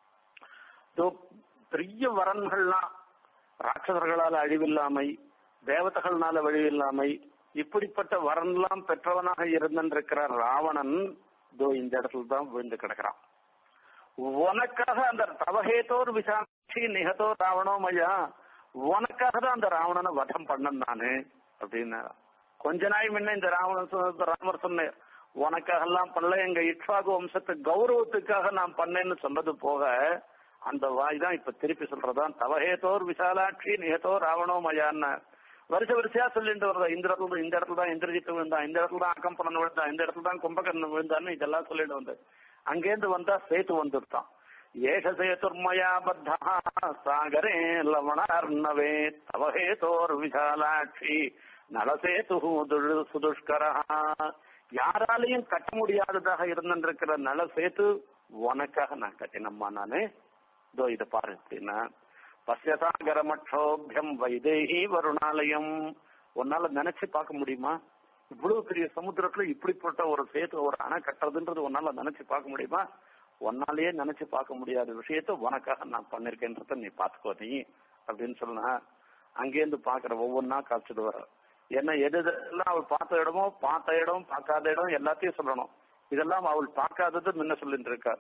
இதோ பெரிய வரன்கள்லாம் ராட்சசர்களால் அழிவில்லாமை தேவதைகள்னால அழிவில்லாமை இப்படிப்பட்ட வரன்லாம் பெற்றவனாக இருந்திருக்கிற ராவணன் இதோ இந்த இடத்துல தான் விழுந்து கிடக்கிறான் உனக்காக அந்த தவஹேதோர் விசாட்சி நிகதோ ராவணோ மயா உனக்காக தான் அந்த ராவணனை வதம் பண்ணன் நானு அப்படின்னு கொஞ்ச நாள் முன்ன இந்த ராவணன் சொன்ன- ராமர் சொன்னேன் உனக்காக எல்லாம் பண்ணல எங்க இட்வாகு வம்சத்து கௌரவத்துக்காக நான் பண்ணேன்னு சொன்னது போக அந்த வாய் தான் இப்ப திருப்பி சொல்றதான் தவஹேதோர் விசாலாட்சி நிகதோ ராவணோ மயான்னு வருஷ வருஷயா சொல்லிட்டு வரதா இந்த இடத்துல தான் இந்த இடத்துல தான் இந்திரஜித் விழுந்தான் இந்த இடத்துல தான் அகம்பனன் விழுந்தான் இந்த இடத்துல தான் கும்பகர்ணன் விழுந்தான்னு இதெல்லாம் சொல்லிட்டு வந்தது அங்கேருந்து வந்தா சேத்து வந்துட்டான் ஏஷ சேதுர்மயா பத்தா சாகரே லவணார்ணவே தவ ஹேதோர் விசாலாட்சி நலசேது சுதுஷ்கரா யாராலையும் கட்ட முடியாததாக இருந்திருக்கிற நல சேத்து உனக்காக நான் கட்டினம்மா நானு இதோ இத பாரு அப்படின்னா பசியசாகரமற்றோபியம் வைதேகி வருணாலயம் உன்னால நினைச்சு பார்க்க முடியுமா இவ்வளவு பெரிய சமுத்திரத்துல இப்படிப்பட்ட ஒரு சேத்து ஒரு அணை கட்டுறதுன்றது உன்னால நினைச்சு பார்க்க முடியுமா உன்னாலேயே நினைச்சு பார்க்க முடியாத விஷயத்த உனக்காக நான் பண்ணிருக்கேன்றத நீ பாத்துக்கோ நீ அப்படின்னு சொன்னா அங்கேருந்து பாக்குற ஒவ்வொன்னா காய்ச்சிட்டு வர ஏன்னா எது எதெல்லாம் அவள் பார்த்த இடமோ பார்த்த இடம் பார்க்காத இடம் எல்லாத்தையும் சொல்லணும் இதெல்லாம் அவள் பார்க்காதது முன்ன சொல்லிட்டு இருக்கா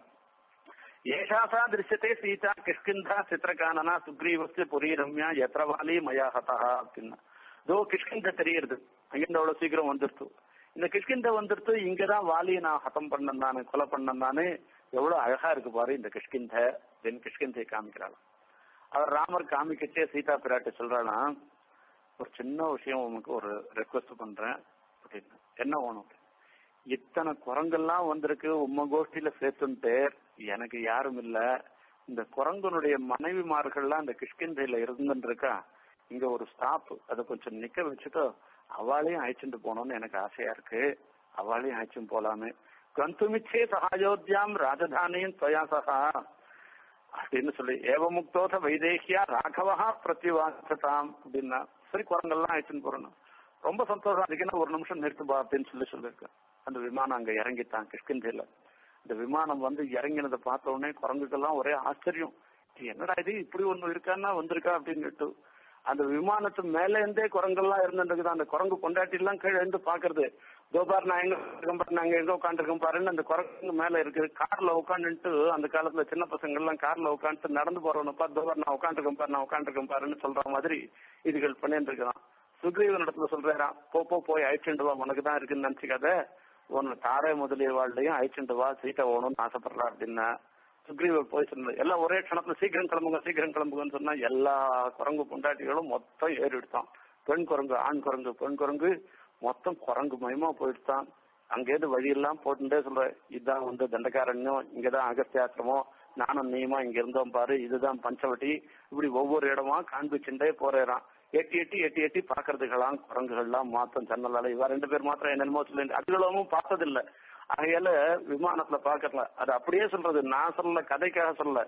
ஏஷாசா திருஷ்யத்தை சீதா கிஷ்கிந்தா சித்திரகானனா சுக்ரீவஸ்து புரி ரம்யா எத்திரவாலி மயா ஹதா அப்படின்னா இதோ கிஷ்கிந்த தெரியுது அங்கிருந்து அவ்வளவு சீக்கிரம் வந்துருத்து இந்த கிஷ்கிந்த வந்துருத்து இங்கதான் வாலியை நான் ஹதம் பண்ணேன் நானு கொலை பண்ணேன் நானு எவ்வளவு அழகா இருக்கு பாரு இந்த கிஷ்கிந்த தென் கிஷ்கிந்தை காமிக்கிறாள் அவர் ராமர் காமிக்கச்சே சீதா பிராட்டி சொல்றானா ஒரு சின்ன விஷயம் உனக்கு ஒரு ரெக்வஸ்ட் பண்றேன் அப்படின்னு என்ன வேணும் இத்தனை குரங்கெல்லாம் வந்திருக்கு உம்ம கோஷ்டியில சேர்த்துன்ட்டு எனக்கு யாரும் இல்ல இந்த குரங்கனுடைய மனைவிமார்கள்லாம் இந்த கிஷ்கிந்தையில இருந்துட்டு இருக்கா இங்க ஒரு ஸ்டாப் அதை கொஞ்சம் நிக்க வச்சுட்டு அவளையும் அழைச்சிட்டு போகணும்னு எனக்கு ஆசையா இருக்கு அவளையும் அழைச்சும் போலாமே கந்துமிச்சே சகாயோத்தியாம் ராஜதானியும் துவயா சகா அப்படின்னு சொல்லி ஏவமுக்தோத வைதேகியா ராகவா பிரதிவாசதாம் அப்படின்னா சரி குரங்கெல்லாம் அழைச்சிட்டு போறணும் ரொம்ப சந்தோஷம் அதுக்குன்னு ஒரு நிமிஷம் நிறுத்துபா அப்படின்னு சொல்லி சொல்லியிருக்கேன் அந்த விமானம் அங்க இறங்கிட்டான் கிஷ்கிந்தையில இந்த விமானம் வந்து இறங்கினதை பார்த்த உடனே குரங்குக்கெல்லாம் ஒரே ஆச்சரியம் இது என்னடா இது இப்படி ஒண்ணு இருக்கான்னா வந்திருக்கா அப்படின்னுட்டு அந்த விமானத்து மேல இருந்தே குரங்கெல்லாம் இருந்துருக்குது அந்த குரங்கு பொண்டாட்டி எல்லாம் கீழே இருந்து பாக்குறது தோபார் நான் எங்க இருக்கேன் பாரு நாங்க எங்க உட்காந்துருக்கோம் பாருன்னு அந்த குரங்கு மேல இருக்குது கார்ல உட்காந்துட்டு அந்த காலத்துல சின்ன பசங்க எல்லாம் கார்ல உட்காந்துட்டு நடந்து போறவன பார்த்து தோபார் நான் உட்காந்துருக்கேன் பாரு நான் உட்காந்துருக்கேன் பாருன்னு சொல்ற மாதிரி இதுகள் பண்ணிட்டு இருக்கிறான் சுக்ரீவன் இடத்துல சொல்றாராம் போ போ போய் அழிச்சுட்டு வா உனக்கு தான் இருக்குன்னு நினைச்சுக்காத உன்னை தாரே முதலிய வாழ்லையும் அழிச்சுட்டு வா சீட்டை ஓணும்னு ஆசைப்படுறா அப்படின்னா சுக்ரீவர் போய் சொன்னது எல்லாம் ஒரே க்ஷணத்துல சீக்கிரம் கிளம்புங்க சீக்கிரம் கிளம்புங்கன்னு சொன்னா எல்லா குரங்கு பொண்டாட்டிகளும் மொத்தம் ஏறிடுத்தான் பெண் குரங்கு ஆண் குரங்கு பெண் குரங்கு மொத்தம் குரங்கு மயமா போயிடுத்தான் அங்கேருந்து வழியெல்லாம் போட்டுட்டே சொல்ற இதுதான் வந்து தண்டகாரண்யம் இங்கதான் அகஸ்தியாசிரமம் நானும் நீயுமா இங்க இருந்தோம் பாரு இதுதான் பஞ்சவட்டி இப்படி ஒவ்வொரு இடமா காண்பிச்சுட்டே போறேறான் எட்டி எட்டி எட்டி எட்டி பாக்குறதுக்கெல்லாம் குரங்குகள்லாம் மாத்தம் ஜன்னலால இவ ரெண்டு பேர் மாத்திரம் என்னென்னமோ சொல்லி அதுகளும் பார்த்ததில்ல ஆகையால விமானத்துல பாக்கல அது அப்படியே சொல்றது நான் சொல்லல கதைக்காக சொல்லல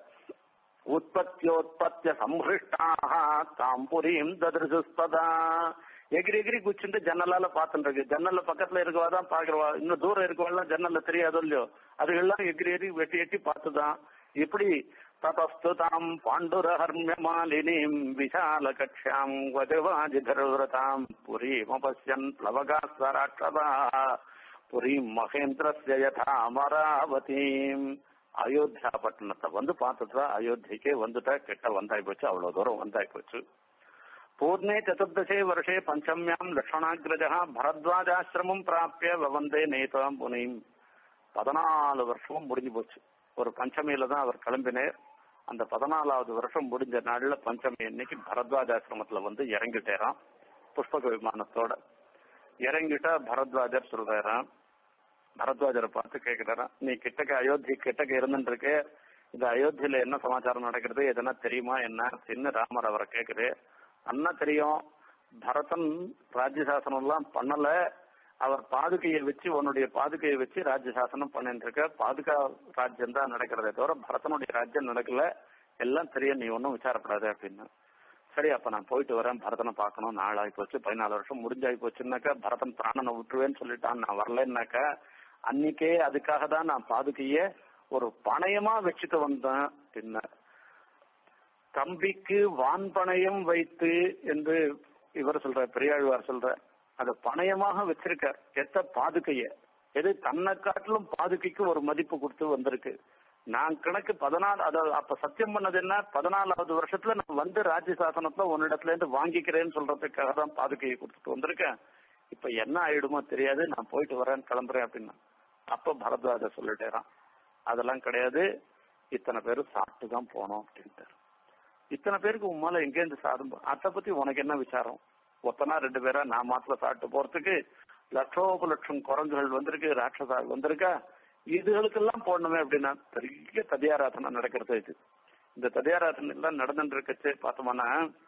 உற்பத்தியோத்பத்திய சம்பிருஷ்டாக தாம் புரியும் ததிருசுஸ்ததா எகிரி எகிரி குச்சிட்டு ஜன்னலால பாத்துட்டு இருக்கு ஜன்னல்ல பக்கத்துல இருக்கவா தான் பாக்குறவா இன்னும் தூரம் இருக்கவெல்லாம் ஜன்னல்ல தெரியாதோ இல்லையோ அதுகெல்லாம் எகிரி எகிரி வெட்டி எட்டி பார்த்துதான் இப்படி ததஸ்து தாம் பாண்டுரஹர்மிய மாலினீம் விஷால கட்சியாம் வஜவாஜிதரதாம் புரீமபஸ்யன் பிளவகாஸ்வராட்சதா புரீம் மகேந்திரஸ்ய யதா அமராவதீம் அயோத்தியா பட்டணத்தை வந்து பார்த்துட்டா அயோத்தியக்கே வந்துட்டா கிட்ட வந்தாய் போச்சு அவ்வளவு தூரம் வந்தாய் போச்சு பூர்ணே சதுர்தசே வருஷே பஞ்சமியாம் லக்ஷணாகிரஜா பரத்வாஜாசிரமம் பிராப்பிய வவந்தே நேதாம் புனிம் பதினாலு வருஷமும் முடிஞ்சு போச்சு ஒரு பஞ்சமியில தான் அவர் கிளம்பினார் அந்த பதினாலாவது வருஷம் முடிஞ்ச நாள்ல பஞ்சமி அன்னைக்கு பரத்வாஜாசிரமத்துல வந்து இறங்கிட்டேராம் புஷ்பக விமானத்தோட இறங்கிட்டா பரத்வாஜர் சொல்றாராம் பரத்வாஜரை பார்த்து கேக்குறாராம் நீ கிட்டக்க அயோத்தி கிட்டக்க இருந்துட்டு இருக்க இந்த அயோத்தியில என்ன சமாச்சாரம் நடக்கிறது எதனா தெரியுமா என்ன சின்ன ராமர் அவரை கேக்குது அண்ணா தெரியும் பரதன் ராஜ்யசாசனம் எல்லாம் பண்ணல அவர் பாதுகையை வச்சு உன்னுடைய பாதுகையை வச்சு ராஜ்யசாசனம் பண்ணிட்டு இருக்க பாதுகா ராஜ்யம் தான் நடக்கிறதே தவிர பரதனுடைய ராஜ்யம் நடக்கல எல்லாம் தெரியும் நீ ஒன்னும் விசாரப்படாத அப்படின்னு சரி அப்ப நான் போயிட்டு வரேன் பரதனை பார்க்கணும் நாள் ஆகி போச்சு பதினாலு வருஷம் முடிஞ்சாகி போச்சுன்னாக்கா பரதன் பிராணனை விட்டுருவேன்னு சொல்லிட்டான் நான் வரலன்னாக்கா அன்னைக்கே அதுக்காக தான் நான் பாதுகைய ஒரு பணயமா வச்சுட்டு வந்தேன் பின்ன தம்பிக்கு வான்பணயம் வைத்து என்று இவர் சொல்ற பெரியாழ்வார் சொல்ற அதை பணயமாக வச்சிருக்கார் எத்த பாதுகைய எது தன்னை காட்டிலும் பாதுகைக்கு ஒரு மதிப்பு கொடுத்து வந்திருக்கு நான் கணக்கு பதினாலு அதாவது அப்ப சத்தியம் பண்ணது என்ன பதினாலாவது வருஷத்துல நான் வந்து ராஜ்ய சாசனத்துல உன்னிடத்துல இருந்து வாங்கிக்கிறேன்னு சொல்றதுக்காக தான் பாதுகையை கொடுத்துட்டு வந்திருக்கேன் இப்ப என்ன ஆயிடுமோ தெரியாது நான் போயிட்டு வரேன் கிளம்புறேன் அப்படின்னா அப்ப பரத்வாஜ சொல்லிட்டேறான் அதெல்லாம் கிடையாது இத்தனை பேரும் சாப்பிட்டு தான் போனோம் அப்படின்ட்டு இத்தனை பேருக்கு உமால எங்கேருந்து சாதம் அதை பத்தி உனக்கு என்ன விசாரம் ஒத்தனா ரெண்டு பேரா நான் மாத்திர சாப்பிட்டு போறதுக்கு லட்சோப லட்சம் குரங்குகள் வந்திருக்கு ராட்சசா வந்திருக்கா இதுகளுக்கெல்லாம் போடணுமே அப்படின்னா பெரிய ததியாராதனை நடக்கிறது இது இந்த ததியாராதனை எல்லாம் நடந்துட்டு இருக்கச்சு பார்த்தோம்னா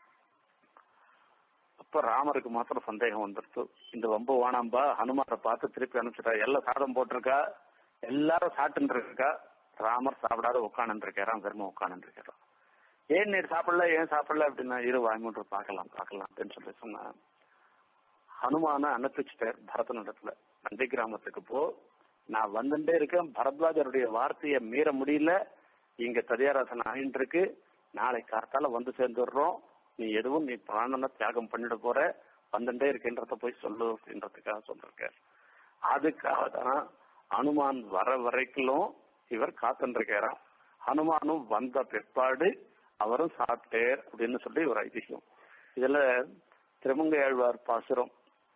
அப்ப ராமருக்கு மாத்திரம் சந்தேகம் வந்துருச்சு இந்த வம்பு வானாம்பா ஹனுமாரை பார்த்து திருப்பி அனுப்பிச்சிட்டா எல்லாம் சாதம் போட்டிருக்கா எல்லாரும் சாப்பிட்டு இருக்கா ராமர் சாப்பிடாத உட்காந்து இருக்காராம் வெறுமை உட்காந்து இருக்காராம் ஏன் நீர் சாப்பிடல ஏன் சாப்பிடல அப்படின்னா இரு வாங்கிட்டு பார்க்கலாம் பார்க்கலாம் அப்படின்னு சொல்லி சொன்னா ஹனுமான அனுப்பிச்சுட்டார் பரதனிடத்துல நந்தி கிராமத்துக்கு போ நான் வந்துட்டே இருக்கேன் பரத்வாஜருடைய வார்த்தையை மீற முடியல இங்க ததியாராசன் ஆகிட்டு இருக்கு நாளை காத்தால வந்து சேர்ந்துடுறோம் நீ எதுவும் நீ பிராணனை தியாகம் பண்ணிட போற வந்துட்டே இருக்கின்றத போய் சொல்லு அப்படின்றதுக்காக சொல்லிருக்கார் அதுக்காக தான் அனுமான் வர வரைக்கும் இவர் காத்துட்டு இருக்காராம் ஹனுமானும் வந்த பிற்பாடு அவரும் சாப்பிட்டேர் அப்படின்னு சொல்லி ஒரு ஐதிஹ்யம் இதுல திருமங்கை ஆழ்வார் பாசுரம்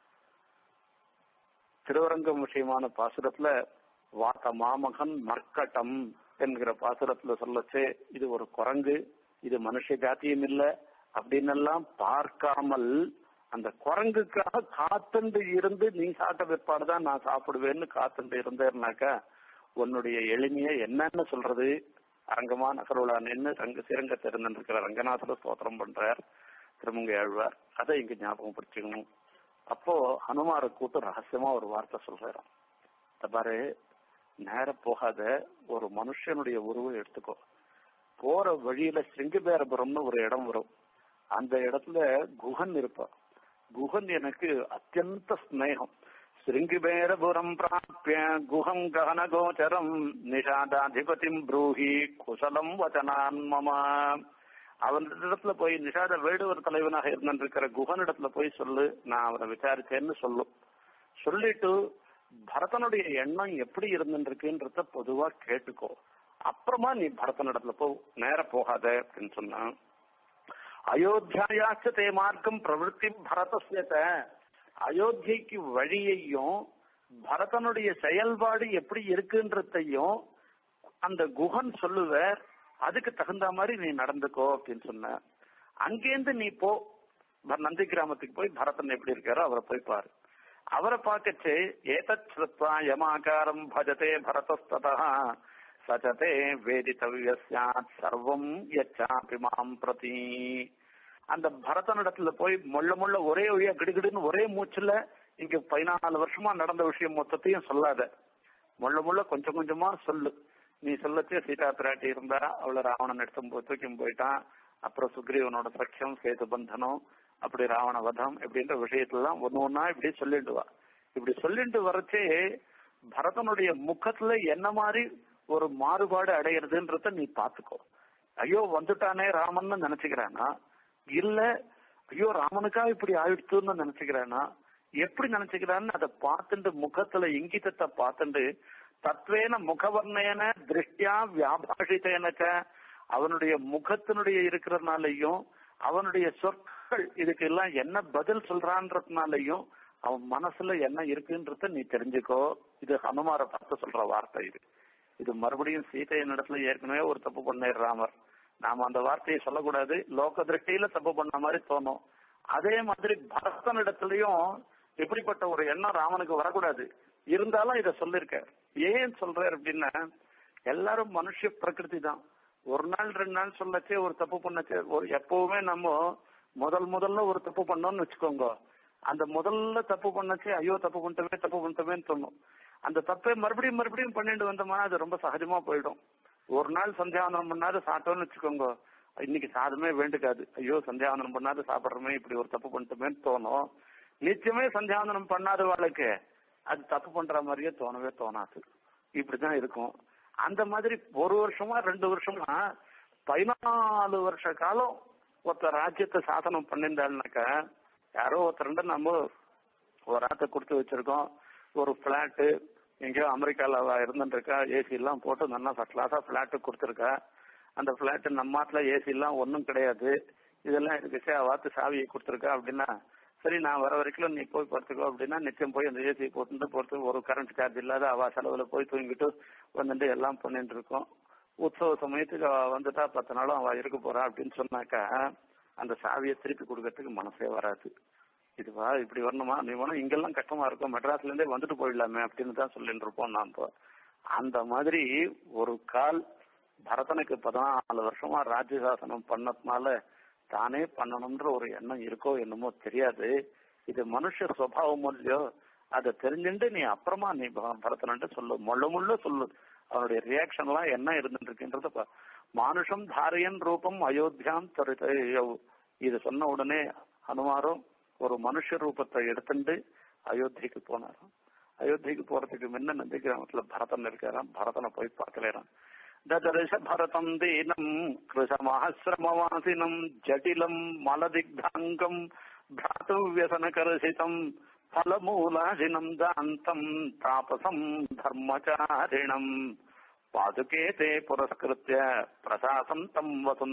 திருவரங்கம் விஷயமான பாசுரத்துல வாத்த மாமகன் மர்க்கட்டம் என்கிற பாசுரத்துல சொல்லச்சே இது ஒரு குரங்கு இது மனுஷ ஜாத்தியம் இல்ல அப்படின்னு எல்லாம் பார்க்காமல் அந்த குரங்குக்காக காத்துண்டு இருந்து நீ சாப்பிட்ட பிற்பாடுதான் நான் சாப்பிடுவேன்னு காத்துண்டு இருந்தேன்னாக்கா உன்னுடைய எளிமையை என்னன்னு சொல்றது அரங்கமா நகருலா நின்று ரங்க சிறங்க இருக்கிற ரங்கநாதர ஸ்தோத்திரம் பண்றார் திருமங்கை ஆழ்வார் அதை இங்க ஞாபகம் பிடிச்சுக்கணும் அப்போ ஹனுமார கூட்டு ரகசியமா ஒரு வார்த்தை சொல்றாராம் பாரு நேர போகாத ஒரு மனுஷனுடைய உருவம் எடுத்துக்கோ போற வழியில சிங்கபேரபுரம்னு ஒரு இடம் வரும் அந்த இடத்துல குஹன் இருப்பா குஹன் எனக்கு அத்தியந்த ஸ்னேகம் శృంగిబేరపురం ప్రాప్య గుహం గహన గోచరం నిషాదాధిపతిం బ్రూహి குசலம் வச்சனான் மம அவன் இடத்துல போய் நிஷாத வேடுவர் தலைவனாக இருந்திருக்கிற குஹனிடத்துல போய் சொல்லு நான் அவனை விசாரிச்சேன்னு சொல்லும் சொல்லிட்டு பரதனுடைய எண்ணம் எப்படி இருந்துருக்குன்றத பொதுவா கேட்டுக்கோ அப்புறமா நீ பரதனிடத்துல போ நேர போகாத அப்படின்னு சொன்னான் அயோத்தியாயாச்ச தே மார்க்கம் பிரவருத்தி பரதஸ்யத அயோத்தியைக்கு வழியையும் பரதனுடைய செயல்பாடு எப்படி இருக்குன்றதையும் அந்த குஹன் சொல்லுவார் அதுக்கு தகுந்த மாதிரி நீ நடந்துக்கோ அப்படின்னு சொன்ன அங்கேருந்து நீ போ ப- நந்தி கிராமத்துக்கு போய் பரதன் எப்படி இருக்காரோ அவரை போய் பாரு அவரை பார்க்கச்சு ஏதத் ஸ்ருத்வா யமாகாரம் பஜதே பரதஸ்ததா சச்சதே வேதித்தவ்ய சாத் சர்வம் யச்சாபி மாம் பிரதி அந்த பரதனிடத்துல போய் முள்ள முள்ள ஒரே ஒழியா கிடுகிடுன்னு ஒரே மூச்சுல இங்க பதினாலு வருஷமா நடந்த விஷயம் மொத்தத்தையும் சொல்லாத முள்ள முள்ள கொஞ்சம் கொஞ்சமா சொல்லு நீ சொல்லச்சே சீதா பிராட்டி இருந்தா அவளை ராவணன் எடுத்து போ- தூக்கி போயிட்டான் அப்புறம் சுக்ரீவனோட சக்கியம் சேது பந்தனம் அப்படி ராவண வதம் இப்படின்ற விஷயத்தெல்லாம் ஒண்ணு ஒண்ணா இப்படி சொல்லிட்டு வா இப்படி சொல்லிட்டு வரச்சே பரதனுடைய முகத்துல என்ன மாதிரி ஒரு மாறுபாடு அடையிறதுன்றத நீ பாத்துக்கோ ஐயோ வந்துட்டானே ராமன்னு நினைச்சுக்கிறானா இல்ல ஐயோ ராமனுக்கா இப்படி ஆயிடுத்துன்னு நினைச்சுக்கிறானா எப்படி நினைச்சுக்கிறான்னு அதை பார்த்துட்டு முகத்துல இங்கிதத்தை பார்த்துட்டு தத்வேன முகவர்ணேன திருஷ்டியா வியாபாஷித்தேனச்ச அவனுடைய முகத்தினுடைய இருக்கிறதுனாலையும் அவனுடைய சொற்கள் இதுக்கு எல்லாம் என்ன பதில் சொல்றான்றதுனாலையும் அவன் மனசுல என்ன இருக்குன்றத நீ தெரிஞ்சுக்கோ இது ஹனுமாரை பார்த்து சொல்ற வார்த்தை இது இது மறுபடியும் சீதையின் இடத்துல ஏற்கனவே ஒரு தப்பு பண்ணார் ராமர் நாம அந்த வார்த்தையை சொல்லக்கூடாது லோக திருஷ்டியில தப்பு பண்ண மாதிரி தோணும் அதே மாதிரி பரதன் இடத்துலயும் இப்படிப்பட்ட ஒரு எண்ணம் ராமனுக்கு வரக்கூடாது இருந்தாலும் இத சொல்லிருக்க ஏன் சொல்றாரு அப்படின்னா எல்லாரும் மனுஷ பிரகிருதி தான் ஒரு நாள் ரெண்டு நாள் சொல்லச்சே ஒரு தப்பு பண்ணச்சே ஒரு எப்பவுமே நம்ம முதல் முதல்ல ஒரு தப்பு பண்ணோம்னு வச்சுக்கோங்க அந்த முதல்ல தப்பு பண்ணச்சே ஐயோ தப்பு பண்ணிட்டோமே தப்பு பண்ணிட்டோமேன்னு தோணும் அந்த தப்பை மறுபடியும் மறுபடியும் பண்ணிட்டு வந்தோம்னா அது ரொம்ப சகஜமா போயிடும் ஒரு நாள் சந்தியாவந்தனம் பண்ணாது சாப்பிட்டோம்னு வச்சுக்கோங்க இன்னைக்கு சாதமே வேண்டுக்காது ஐயோ சந்தியாவந்தனம் பண்ணாது சாப்பிடுறோமே இப்படி ஒரு தப்பு பண்ணிட்டோமேன்னு தோணும் நிச்சயமே சந்தியாவந்தனம் பண்ணாத வாழ்க்கை அது தப்பு பண்ற மாதிரியே தோணவே தோணாது இப்படிதான் இருக்கும் அந்த மாதிரி ஒரு வருஷமா ரெண்டு வருஷமா பதினாலு வருஷ காலம் ஒருத்தர் ராஜ்யத்தை சாசனம் பண்ணியிருந்தாருனாக்கா யாரோ ஒருத்தருண்ட நம்ம ஒரு ஆத்தை கொடுத்து வச்சிருக்கோம் ஒரு பிளாட்டு எங்கேயோ அமெரிக்கால அவ இருந்துருக்கா ஏசி எல்லாம் போட்டு நல்லா ஃபர்ஸ்ட் கிளாஸா பிளாட்டு கொடுத்துருக்கா அந்த பிளாட் நம்ம மாட்டுல ஏசி எல்லாம் ஒன்றும் கிடையாது இதெல்லாம் இருக்கு வாத்து சாவியை கொடுத்துருக்கா அப்படின்னா சரி நான் வர வரைக்கும் நீ போய் படுத்துக்கோ அப்படின்னா நிச்சயம் போய் அந்த ஏசி போட்டு போட்டு ஒரு கரண்ட் சார்ஜ் இல்லாத அவ செலவுல போய் தூங்கிட்டு வந்துட்டு எல்லாம் பண்ணிட்டு இருக்கோம் உற்சவ சமயத்துக்கு அவ வந்துட்டா பத்து நாளும் அவ இருக்க போறா அப்படின்னு சொன்னாக்கா அந்த சாவியை திருப்பி கொடுக்கறதுக்கு மனசே வராது இதுவா இப்படி வரணுமா நீ வேணும் இங்கெல்லாம் கஷ்டமா இருக்கும் மெட்ராஸ்ல இருந்தே வந்துட்டு போயிடலாமே அப்படின்னு தான் சொல்லிட்டு இருப்போம் நாம் இப்போ அந்த மாதிரி ஒரு கால் பரதனுக்கு பதினாலு வருஷமா ராஜ்யசாசனம் பண்ணதுனால தானே பண்ணணும்ன்ற ஒரு எண்ணம் இருக்கோ என்னமோ தெரியாது இது மனுஷ சுவாவம் இல்லையோ அதை தெரிஞ்சுட்டு நீ அப்புறமா நீ ப- பரதன்ட்டு சொல்லு முள்ள முள்ள சொல்லு அவனுடைய ரியாக்ஷன் எல்லாம் என்ன இருந்துட்டு இருக்குன்றத பா- மானுஷம் தாரியன் ரூபம் அயோத்தியாம் தரித இது சொன்ன உடனே ஹனுமாரும் ஒரு மனுஷ ரூபத்தை எடுத்துட்டு அயோத்திக்கு போனாராம் அயோத்திக்கு போறதுக்கு முன்ன நந்தி கிராமத்துல பரதன் இருக்காராம் பரதனை போய் பார்க்கலாராம் ததர்ஷ பரதம் தீனம் கிருஷமாசிரமவாசினம் ஜடிலம் மலதிக்தாங்கம் भ्रातव्यसनकर्षितम् फलमूलाजिनम् दान्तम् तापसम् धर्मचारिणम् पादुके ते पुरस्कृत्य प्रशासन्तम्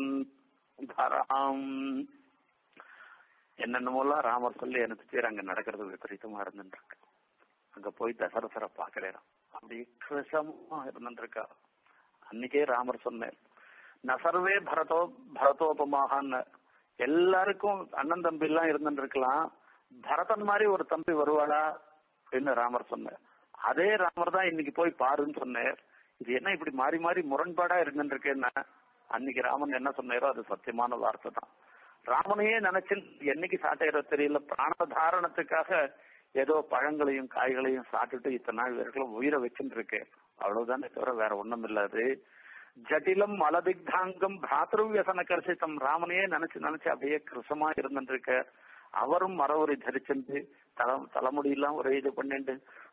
वसुन्धराम् என்னென்னமோலாம் ராமர் சொல்லி எனக்கு பேர் அங்க நடக்கிறது விபரீதமா இருந்துருக்கு அங்க போய் தசரசரை பாக்குறேன் அப்படி கிருஷமா இருந்துருக்கா அன்னைக்கே ராமர் சொன்னார் நசர்வே பரதோ பரதோபமாகன்னு எல்லாருக்கும் அண்ணன் தம்பி எல்லாம் இருந்துருக்கலாம் பரதன் மாதிரி ஒரு தம்பி வருவாளா அப்படின்னு ராமர் சொன்னார் அதே ராமர் தான் இன்னைக்கு போய் பாருன்னு சொன்னார் இது என்ன இப்படி மாறி மாறி முரண்பாடா இருந்துருக்கேன்னா அன்னைக்கு ராமன் என்ன சொன்னாரோ அது சத்தியமான வார்த்தை தான் ராமனையே நினைச்சு என்னைக்கு சாட்டையிற தெரியல பிராண தாரணத்துக்காக ஏதோ பழங்களையும் காய்களையும் சாப்பிட்டுட்டு இத்தனை நாள் வரைக்கும் உயிரை வச்சுட்டு இருக்கேன் அவ்வளவுதானே தவிர வேற ஒண்ணும் இல்லாது ஜட்டிலம் மலதிக்தாங்கம் பிராத்திருவியசன கர்ஷித்தம் ராமனையே நினைச்சு நினைச்சு அப்படியே கிருஷமா இருந்துருக்க அவரும் மரவரை தரிச்சுட்டு தல தலைமுடியெல்லாம் ஒரே இது பண்ணிட்டு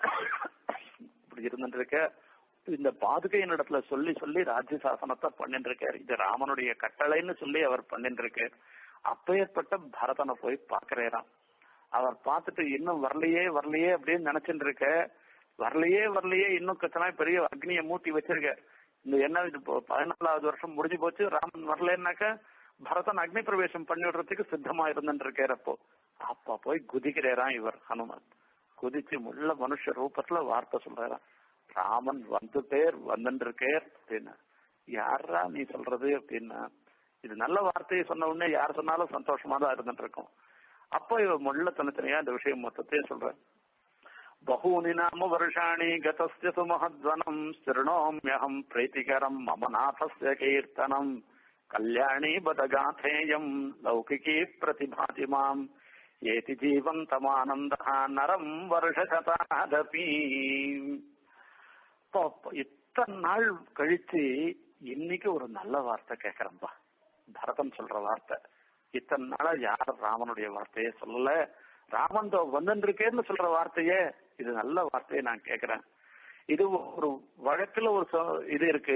இப்படி இருந்துருக்க இந்த பாதுகையின் இடத்துல சொல்லி சொல்லி ராஜ்ய சாசனத்தை பண்ணிட்டு இருக்காரு இது ராமனுடைய கட்டளைன்னு சொல்லி அவர் பண்ணிட்டு இருக்காரு அப்பேற்பட்ட பரதனை போய் பாக்குறாராம் அவர் பார்த்துட்டு இன்னும் வரலையே வரலையே அப்படின்னு நினைச்சிட்டு இருக்க வரலையே வரலையே இன்னும் கத்தனா பெரிய அக்னியை மூட்டி வச்சிருக்க இந்த என்ன இது இப்போ பதினாலாவது வருஷம் முடிஞ்சு போச்சு ராமன் வரலன்னாக்க பரதன் அக்னி பிரவேசம் பண்ணிடுறதுக்கு சித்தமா இருந்துட்டு இருக்காரு அப்போ அப்ப போய் குதிக்கிறாராம் இவர் ஹனுமான் குதிச்சு முள்ள மனுஷ ரூபத்துல வார்த்தை சொல்றாராம் ராமன் வந்துட்டேர் வந்துருக்கேர் அப்படின்னு யாரா நீ சொல்றது அப்படின்னா இது நல்ல வார்த்தையை சொன்ன உடனே யார் சொன்னாலும் சந்தோஷமா தான் இருந்துட்டு இருக்கும் அப்போ இவ முள்ள தனித்தனியா இந்த விஷயம் மொத்தத்தையும் சொல்றேன் बहूनि नाम वर्षाणि गतस्य तु महद्वनम् शृणोम्यहम् प्रीतिकरम् मम नाथस्य कीर्तनम् कल्याणी बदगाथेयम् लौकिकी प्रतिभाति माम् ஏதி ஜீவந்தமானந்தா நரம் வருஷகதாதபி இத்தனை நாள் கழிச்சு இன்னைக்கு ஒரு நல்ல வார்த்தை கேக்குறேன்பா பரதன் சொல்ற வார்த்தை இத்தனை நாளா யார் ராமனுடைய வார்த்தையே சொல்லல ராமன் வந்துருக்கேன்னு சொல்ற வார்த்தையே இது நல்ல வார்த்தையை நான் கேக்குறேன் இது ஒரு வழக்குல ஒரு இது இருக்கு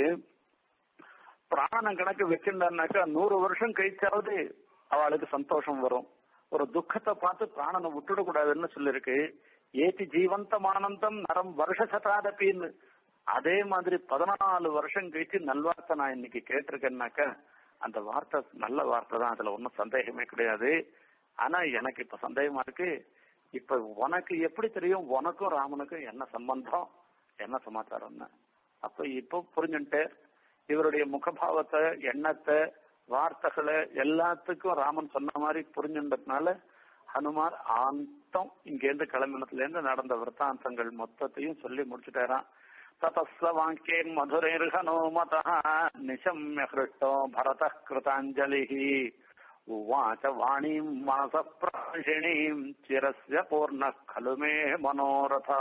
பிராணம் கணக்கு வைக்கின்றாக்கா நூறு வருஷம் கழிச்சாவது அவளுக்கு சந்தோஷம் வரும் ஒரு துக்கத்தை பார்த்து பிராணனை விட்டுடக்கூடாதுன்னு சொல்லிருக்கு ஏத்தி ஜீவந்தமானந்தம் நரம் வருஷ சதாதப்பின்னு அதே மாதிரி பதினாலு வருஷம் கழிச்சு நல்வார்த்தை நான் இன்னைக்கு கேட்டிருக்கேன்னாக்கா அந்த வார்த்தை நல்ல வார்த்தை தான் அதுல ஒன்றும் சந்தேகமே கிடையாது ஆனா எனக்கு இப்ப சந்தேகமா இருக்கு இப்ப உனக்கு எப்படி தெரியும் உனக்கும் ராமனுக்கும் என்ன சம்பந்தம் என்ன சமாச்சாரம்னு அப்ப இப்போ புரிஞ்சுட்டு இவருடைய முகபாவத்தை எண்ணத்தை வார்த்தைகளை எல்லாத்துக்கும் ராமன் சொன்ன மாதிரி புரிஞ்சுன்றதுனால ஹனுமார் ஆந்தம் இங்கேருந்து கிளம்பினத்துல இருந்து நடந்த விற்த்தாந்தங்கள் மொத்தத்தையும் சொல்லி முடிச்சுட்டாராம் ததஸ்வ வாக்கியன் மதுரைர் ஹனுமத நிசம்ய ஹிருஷ்டோ பரத கிருதாஞ்சலி உவாச்ச வாணீம் மாச பிராஷிணீம் சிரஸ்ய பூர்ண கலுமே மனோரதா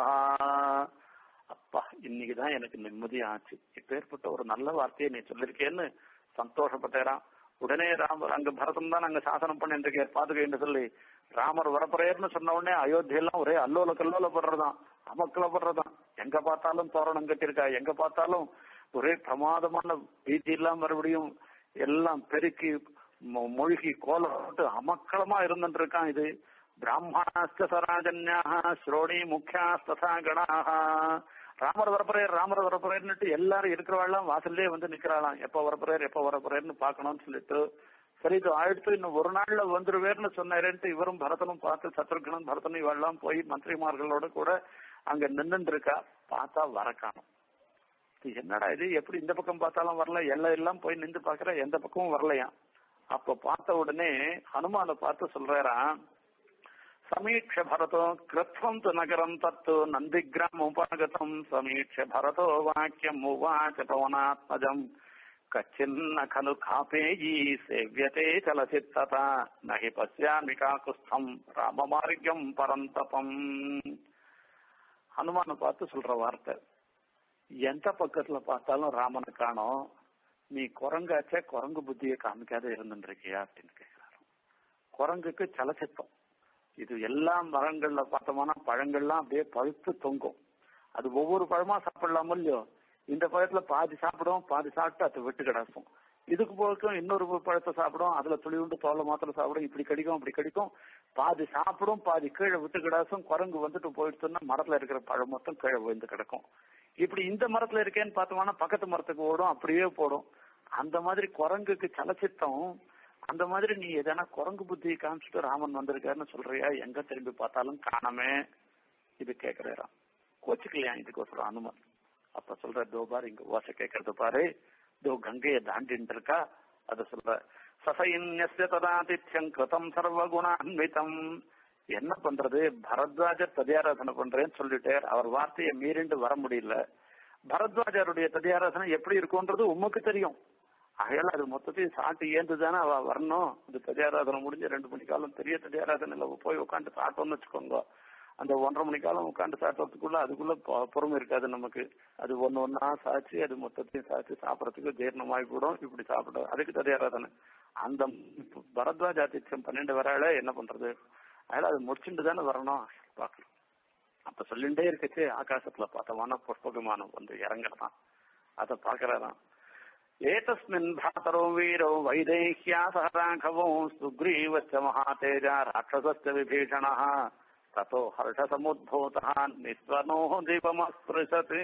அப்பா இன்னைக்குதான் எனக்கு நிம்மதி ஆச்சு இப்பேற்பட்ட ஒரு நல்ல வார்த்தையை நீ சொல்லிருக்கேன்னு சந்தோஷப்பட்டேரான் உடனே ராமர் அங்க பரதம் தான் அங்க சாசனம் பண்ணிட்டு இருக்கார் பாதுகைன்னு சொல்லி ராமர் வரப்புறையர்னு சொன்ன உடனே அயோத்தியெல்லாம் ஒரே அல்லோல கல்லோல படுறதான் அமக்கல படுறதான் எங்க பார்த்தாலும் தோரணம் கட்டியிருக்கா எங்க பார்த்தாலும் ஒரே பிரமாதமான பீதி எல்லாம் மறுபடியும் எல்லாம் பெருக்கி மொழிகி கோலம் போட்டு அமக்களமா இருந்துட்டு இருக்கான் இது பிராமணாஸ்த சராஜன்யாக ஸ்ரோணி முக்கியாஸ்ததா கணாக ராமர் வரப்புறையர் ராமர் வரப்புறையர்னுட்டு எல்லாரும் இருக்கிறவாள்லாம் வாசல்லே வந்து நிக்கிறாளாம் எப்ப வரப்புறையர் எப்ப வரப்புறையர்னு பாக்கணும்னு சொல்லிட்டு சரி இது ஆயிடுத்து இன்னும் ஒரு நாள்ல வந்துருவேர்னு சொன்னாரேன்ட்டு இவரும் பரதனும் பார்த்து சத்ருகனும் பரதனும் இவெல்லாம் போய் மந்திரிமார்களோட கூட அங்க நின்று இருக்கா பார்த்தா வர காணும் என்னடா இது எப்படி இந்த பக்கம் பார்த்தாலும் வரல எல்லாம் எல்லாம் போய் நின்று பாக்குற எந்த பக்கமும் வரலையா அப்ப பார்த்த உடனே ஹனுமான பார்த்து சொல்றாராம் సమీక్ష భరతో కృత్వం తు నగరం తత్తు నందిగ్రాముపాగతం సమీక్ష భరతో వాక్యం ఉవాచ పవనాత్మజం కచ్చిన్న ఖలు కాపేయీ సేవ్యతే చలచిత్తత నహి పశ్యామి కాకుస్థం రామమార్గం పరంతపం ஹனுமான பார்த்து சொல்ற வார்த்தை எந்த பக்கத்துல பார்த்தாலும் ராமனை காணோம் நீ குரங்காச்சே குரங்கு புத்தியை காமிக்காத இருந்துருக்கியா அப்படின்னு கேட்கிறாரு குரங்குக்கு சலச்சித்தம் இது எல்லா மரங்கள்ல பார்த்தோம்னா பழங்கள்லாம் அப்படியே பழுத்து தொங்கும் அது ஒவ்வொரு பழமா சாப்பிடலாமோ இல்லையோ இந்த பழத்துல பாதி சாப்பிடும் பாதி சாப்பிட்டு அது விட்டு கிடக்கும் இதுக்கு போக்கும் இன்னொரு பழத்தை சாப்பிடும் அதுல துளி உண்டு தோலை மாத்திரம் சாப்பிடும் இப்படி கடிக்கும் அப்படி கடிக்கும் பாதி சாப்பிடும் பாதி கீழே விட்டு கிடாசும் குரங்கு வந்துட்டு போயிடுச்சுன்னா மரத்துல இருக்கிற பழம் மொத்தம் கீழே விழுந்து கிடக்கும் இப்படி இந்த மரத்துல இருக்கேன்னு பார்த்தோம்னா பக்கத்து மரத்துக்கு ஓடும் அப்படியே போடும் அந்த மாதிரி குரங்குக்கு சலச்சித்தம் அந்த மாதிரி நீ எதனா குரங்கு புத்தியை காமிச்சிட்டு ராமன் வந்திருக்காருன்னு சொல்றியா எங்க திரும்பி பார்த்தாலும் காணமே இது கேக்குறாராம் கோச்சுக்கலையா இதுக்கோசரம் அனுமன் அப்ப சொல்ற தோ பாரு இங்க ஓசை கேட்கறது பாரு தோ கங்கையை தாண்டின்னு இருக்கா அத சொல்ற சசைன்யஸ்ய ததாதித்யம் கிருதம் சர்வகுணான்விதம் என்ன பண்றது பரத்வாஜர் ததியாராதனை பண்றேன்னு சொல்லிட்டு அவர் வார்த்தையை மீறிண்டு வர முடியல பரத்வாஜருடைய ததியாராதனை எப்படி இருக்கும்ன்றது உமக்கு தெரியும் ஆகையால அது மொத்தத்தையும் சாட்டு ஏந்துதானே அவ வரணும் அது ததியாராதனை முடிஞ்சு ரெண்டு மணி காலம் பெரிய ததியாராதனையில போய் உட்காந்து சாட்டோம்னு வச்சுக்கோங்க அந்த ஒன்றரை மணி காலம் உட்காந்து சாப்பிட்றதுக்குள்ள அதுக்குள்ள பொறுமை இருக்காது நமக்கு அது ஒன்னு ஒன்னா சாச்சு அது மொத்தத்தையும் சாச்சு சாப்பிடறதுக்கு ஜீரணமாகி கூடும் இப்படி சாப்பிட அதுக்கு ததியாராதனை அந்த பரத்வாஜ் ஆதித்யம் பன்னெண்டு வரால என்ன பண்றது அதனால அது முடிச்சுட்டு தானே வரணும் பாக்கணும் அப்ப சொல்லிண்டே இருக்குச்சு ஆகாசத்துல பார்த்தமான புஷ்ப விமானம் வந்து இறங்குறதான் அத பாக்குறதான் ஏதஸ்மின் பாத்தரோ வீரோ வைதேஹ்யா சக ராഘவோ சுக்ரீவச்ச மகாதேஜா ராட்சசஸ்ய விபீஷண ததோ ஹர்ஷ சமுத்பூதா நிஸ்வனோ தீபமஸ்பிருஷத்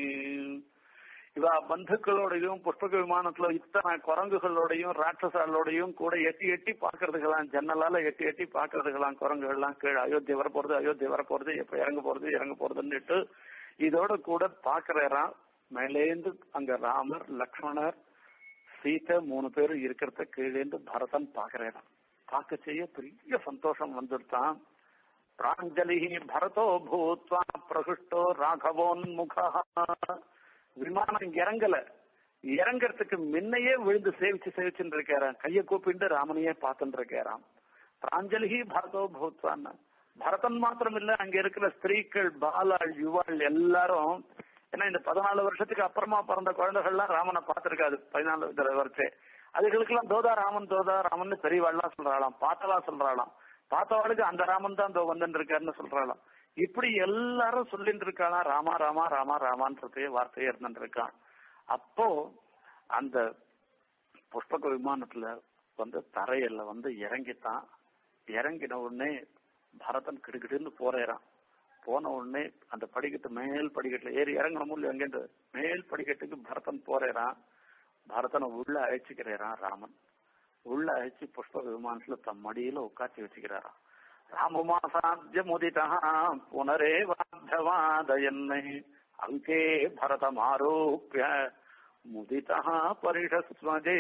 இவ பந்துக்களோடையும் புஷ்பக விமானத்துல இத்தனை குரங்குகளோடையும் ராட்சசாலோடையும் கூட எட்டி எட்டி பாக்குறதுக்கெல்லாம் ஜன்னலால எட்டி எட்டி பாக்குறதுக்கெல்லாம் குரங்குகள்லாம் கீழே அயோத்தி வரப்போறது அயோத்தி வரப்போறது எப்ப இறங்க போறது இறங்க போறதுன்னுட்டு இதோட கூட பாக்குறாராம் மேலேந்து அங்க ராமர் லக்ஷ்மணர் சீதை மூணு பேரும் இருக்கிறத கீழேந்து பரதன் பாக்குறாராம் பார்க்க செய்ய பெரிய சந்தோஷம் வந்துட்டான் பிராஞ்சலி பரதோ பூத்வா பிரகிருஷ்டோ ராகவோன்முக விமானம் இறங்கல இறங்கறதுக்கு முன்னையே விழுந்து சேவிச்சு சேவிச்சுட்டு இருக்காராம் கைய கூப்பிட்டு ராமனையே பார்த்துட்டு இருக்காராம் பிராஞ்சலி பரதோ பூத்வான்னு பரதன் மாத்திரம் இல்ல அங்க இருக்கிற ஸ்திரீகள் பாலாள் யுவாள் எல்லாரும் ஏன்னா இந்த பதினாலு வருஷத்துக்கு அப்புறமா பிறந்த குழந்தைகள்லாம் ராமனை பார்த்திருக்காது பதினாலு வருஷம் அதுகளுக்கெல்லாம் தோதா ராமன் தோதா ராமன் பெரியவாள்லாம் சொல்றாளாம் பார்த்தவா சொல்றாளாம் பார்த்தவாளுக்கு அந்த ராமன் தான் தோ வந்துட்டு இருக்காருன்னு சொல்றாளாம் இப்படி எல்லாரும் சொல்லிட்டு இருக்காளாம் ராமா ராமா ராமா ராமான்றதே வார்த்தையே இருந்துட்டு இருக்கான் அப்போ அந்த புஷ்பக விமானத்துல வந்து தரையில வந்து இறங்கித்தான் இறங்கின உடனே பரதன் கிடுகிடுன்னு போறேறான் போன உடனே அந்த படிக்கட்டு மேல் படிக்கட்டுல ஏறி இறங்கணும் இல்லையா அங்கேருந்து மேல் படிக்கட்டுக்கு பரதன் போறேறான் பரதனை உள்ள அழைச்சிக்கிறேறான் ராமன் உள்ள அழைச்சி புஷ்ப விமானத்துல தம் மடியில உட்காத்தி வச்சுக்கிறாராம் ராமமாசாத்திய முதிதா புனரே வாத்தவாத என்னை அங்கே பரதம் ஆரோப்பிய முதிதா பரிஷஸ்வதே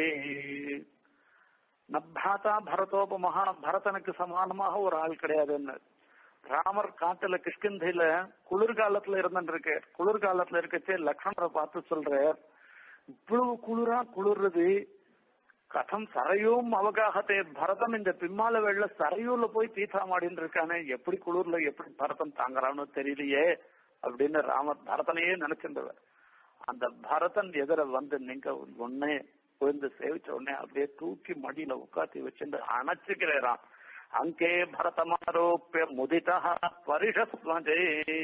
நப்ராத்தா பரதோபமகா பரதனுக்கு சமானமாக ஒரு ஆள் கிடையாதுன்னு ராமர் காட்டுல கிஷ்கிந்தையில குளிர்காலத்துல இருந்துருக்கு குளிர்காலத்துல இருக்கச்சே லக்ஷ்மணரை பார்த்து சொல்ற இவ்வளவு குளிரா குளிர்றது கதம் சரையும் அவகாகத்தே பரதன் இந்த பிம்மால வெள்ள சரையூர்ல போய் தீசா மாடின்னு இருக்கானே எப்படி குளிர்ல எப்படி பரதன் தாங்குறான்னு தெரியலையே அப்படின்னு ராமர் பரதனையே நினைச்சிருந்தவர் அந்த பரதன் எதிர வந்து நீங்க ஒன்னே விழுந்து சேவிச்ச உடனே அப்படியே தூக்கி மடியில உட்காத்தி வச்சுட்டு அணைச்சுக்கிறாராம் அங்கே பரதமாரோப்பிய முதிதா பரிஷஸ்வதே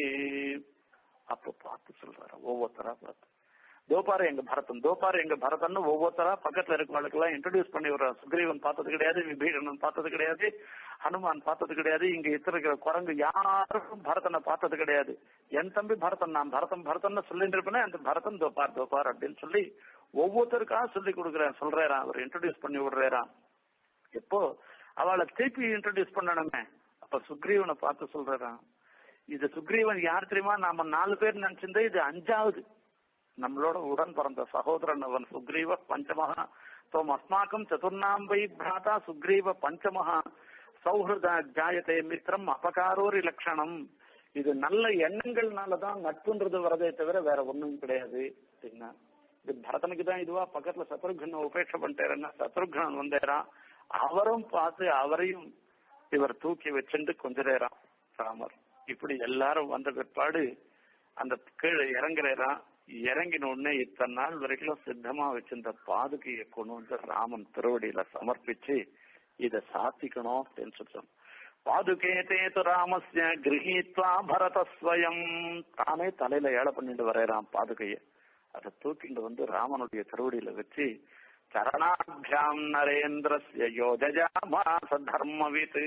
அப்ப பார்த்து சொல்றாரு ஒவ்வொருத்தரா பார்த்து தோபாரு எங்க பரதன் தோபாரு எங்க பரதன் ஒவ்வொருத்தரா பக்கத்துல இருக்கவங்களுக்கு எல்லாம் இன்ட்ரடியூஸ் பண்ணி விடுறாரு சுக்ரீவன் பார்த்தது கிடையாது விபீஷணன் பார்த்தது கிடையாது ஹனுமான் பார்த்தது கிடையாது இங்க இருக்கிற குரங்கு யாருக்கும் பரதனை பார்த்தது கிடையாது என் தம்பி பரதன் நான் பரதன் பரதன் சொல்லிட்டு இருப்பேனே அந்த பரதன் தோப்பார் தோப்பார் அப்படின்னு சொல்லி ஒவ்வொருத்தருக்காக சொல்லி கொடுக்குறேன் சொல்றேன் அவர் இன்ட்ரடியூஸ் பண்ணி விடுறாராம் எப்போ அவளை திருப்பி இன்ட்ரடியூஸ் பண்ணணுமே அப்ப சுக்ரீவனை பார்த்து சொல்றான் இது சுக்ரீவன் யார் தெரியுமா நாம நாலு பேர் நினைச்சிருந்தா இது அஞ்சாவது நம்மளோட உடன் பிறந்த சகோதரன் அவன் சுக்ரீவ பஞ்சமகா தோம் அஸ்மாக்கம் சதுர்ணாம்பை பிராதா சுக்ரீவ பஞ்சமகா சௌஹிருத ஜாயத்தை மித்திரம் அபகாரோரி லட்சணம் இது நல்ல எண்ணங்கள்னாலதான் நட்புன்றது வரதே தவிர வேற ஒண்ணும் கிடையாது அப்படின்னா இது பரதனுக்கு தான் இதுவா பக்கத்துல சத்ருகனை உபேட்சை பண்ணிட்டேன்னா சத்ருகன் வந்தேறான் அவரும் பார்த்து அவரையும் இவர் தூக்கி வச்சுட்டு கொஞ்சரேறான் ராமர் இப்படி எல்லாரும் வந்த பிற்பாடு அந்த கீழே இறங்குறான் இறங்கின உடனே இத்தனை நாள் வரைக்கும் சித்தமா வச்சிருந்த பாதுகையை கொண்டு வந்து ராமன் திருவடியில சமர்ப்பிச்சு இத சாத்திக்கணும் அப்படின்னு சொல்றோம் பாதுகே தேது ராமஸ்ய கிரகித்வா பரத ஸ்வயம் தானே தலையில ஏழை பண்ணிட்டு வரையறான் பாதுகையை அதை தூக்கிட்டு வந்து ராமனுடைய திருவடியில வச்சு சரணாபியாம் நரேந்திரஸ்ய யோஜஜா மாச தர்மவித்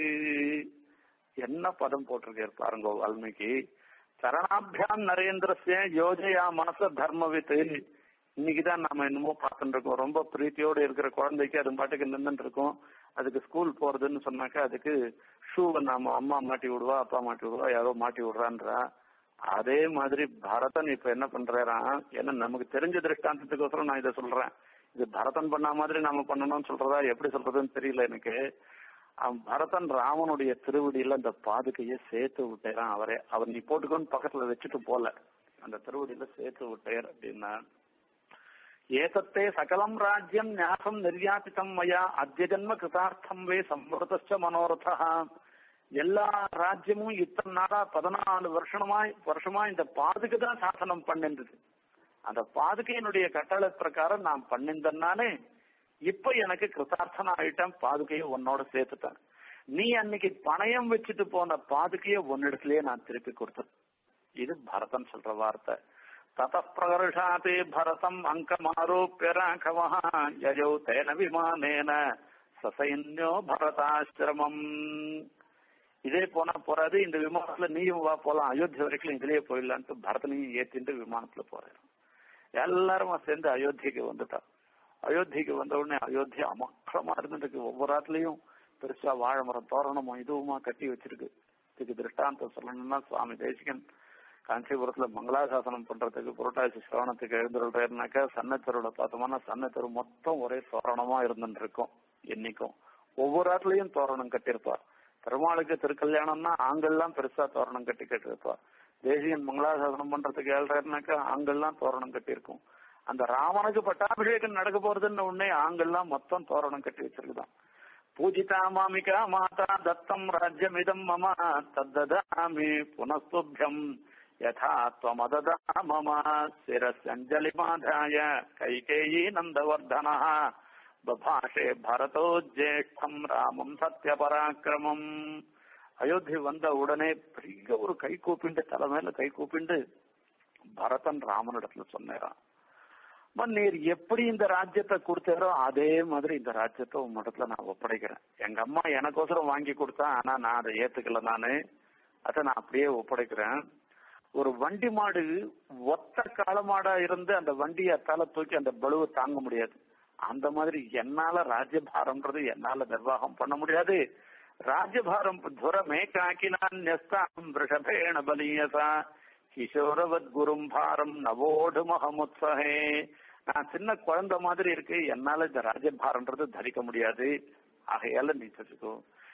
என்ன பதம் போட்டிருக்காரு பாருங்க வால்மீகி சரணாபியாம் நரேந்திரஸ்ய யோஜயா மாச தர்மவித் இன்னைக்குதான் நாம என்னமோ பார்த்துட்டு இருக்கோம் ரொம்ப பிரீத்தியோடு இருக்கிற குழந்தைக்கு அது பாட்டுக்கு நின்றுட்டு இருக்கோம் அதுக்கு ஸ்கூல் போறதுன்னு சொன்னாக்கா அதுக்கு ஷூவை நாம அம்மா மாட்டி விடுவா அப்பா மாட்டி விடுவா யாரோ மாட்டி விடுறான்றா அதே மாதிரி பரதன் இப்ப என்ன பண்றாராம் ஏன்னா நமக்கு தெரிஞ்ச திருஷ்டாந்தத்துக்கோசரம் நான் இதை சொல்றேன் இது பரதன் பண்ண மாதிரி நாம பண்ணணும்னு சொல்றதா எப்படி சொல்றதுன்னு தெரியல எனக்கு அவன் பரதன் ராமனுடைய திருவடியில அந்த பாதுகையை சேர்த்து விட்டேரான் அவரே அவர் நீ போட்டுக்கோன்னு பக்கத்துல வச்சுட்டு போல அந்த திருவடியில சேர்த்து விட்டேர் அப்படின்னா ஏதத்தே சகலம் ராஜ்யம் ஞாசம் நிர்யாபிதம் மயா அத்திய ஜன்ம கிருதார்த்தம் வே சம்பிரதச்ச மனோரதா எல்லா ராஜ்யமும் இத்தனை நாளா பதினாலு வருஷமா வருஷமா இந்த பாதுகை தான் சாசனம் பண்ணின்றது அந்த பாதுகையினுடைய கட்டளை பிரகாரம் நான் பண்ணிருந்தேன்னாலே இப்ப எனக்கு கிருதார்த்தன ஆயிட்டேன் பாதுகையை உன்னோட சேர்த்துட்டேன் நீ அன்னைக்கு பணயம் வச்சுட்டு போன பாதுகையை உன்னிடத்திலேயே நான் திருப்பி கொடுத்தேன் இது பரதன் சொல்ற வார்த்தை தத பிரகர்ஷாதே பரதம் அங்கமாரோப்பிய ராகவா யஜௌ தேன விமானேன சசைன்யோ பரதாசிரமம் இதே போனா போறாது இந்த விமானத்துல நீயும் வா போலாம் அயோத்தி வரைக்கும் இதுலயே போயிடலான்ட்டு பரதனையும் ஏத்திட்டு விமானத்துல போறேன் எல்லாரும் சேர்ந்து அயோத்திக்கு வந்துட்டான் அயோத்திக்கு வந்த உடனே அயோத்தியா அமக்கலமா இருந்துருக்கு ஒவ்வொரு ஆத்துலயும் பெருசா வாழை மரம் தோரணமும் இதுவுமா கட்டி வச்சிருக்கு இதுக்கு திருஷ்டாந்தம் சொல்லணும்னா சுவாமி தேசிகன் காஞ்சிபுரத்துல மங்களாசாசனம் பண்றதுக்கு புரட்டாசி சிரவணத்துக்கு எழுந்துருனாக்கா சன்னத்தெருவுல பார்த்தோம்னா சன்னத்தெரு மொத்தம் ஒரே தோரணமா இருந்துட்டு இருக்கும் என்னைக்கும் ஒவ்வொரு ஆட்லயும் தோரணம் கட்டியிருப்பா பெருமாளுக்கு திருக்கல்யாணம்னா ஆண்கள்லாம் பெருசா தோரணம் கட்டி கட்டியிருப்பா தேசியன் மங்களாசாசனம் பண்றதுக்கு ஏழ்றாருனாக்கா ஆண்கள்லாம் தோரணம் கட்டியிருக்கும் அந்த ராமனுக்கு பட்டாபிஷேகம் நடக்க போறதுன்னு உடனே ஆண்கள்லாம் மொத்தம் தோரணம் கட்டி வச்சிருக்குதான் பூஜிதா மாமிகா மாதா தத்தம் ராஜ்யமிதம் மம தத்ததாமி புனஸ்துபியம் யதா त्वमददा मम शिरस्यञ्जलिमाधाय कैकेयी नन्दवर्धनः बभाषे भरतो ज्येष्ठம் ராமம் சத்யபராக்கிரமம் அயோத்தி வந்த உடனே பெரிய ஒரு கை கூப்பிண்டு தலை மேல கை கூப்பிண்டு பரதன் ராமனிடத்துல சொன்னாராம் அம்மா, நீர் எப்படி இந்த ராஜ்யத்தை கொடுத்தாரோ அதே மாதிரி இந்த ராஜ்யத்தை உன் இடத்துல நான் ஒப்படைக்கிறேன் எங்க அம்மா எனக்கோசரம் வாங்கி கொடுத்தா ஆனா நான் அதை ஏத்துக்கல நானு அதை நான் அப்படியே ஒப்படைக்கிறேன் ஒரு வண்டி மாடு ஒத்த காலமாடா இருந்து அந்த வண்டியை தலை தூக்கி அந்த பலுவை தாங்க முடியாது அந்த மாதிரி என்னால ராஜ்யபாரம்ன்றது என்னால நிர்வாகம் பண்ண முடியாது ராஜ்யபாரம் துரமே காக்கினான் நெஸ்தாம் ரிஷபேண பலியசா கிஷோரவத் குரும் பாரம் நவோடு மகமுத்சகே நான் சின்ன குழந்தை மாதிரி இருக்கு என்னால இந்த ராஜ்யபாரம்ன்றது தரிக்க முடியாது ஆகையால நீ தெரிஞ்சுக்கோ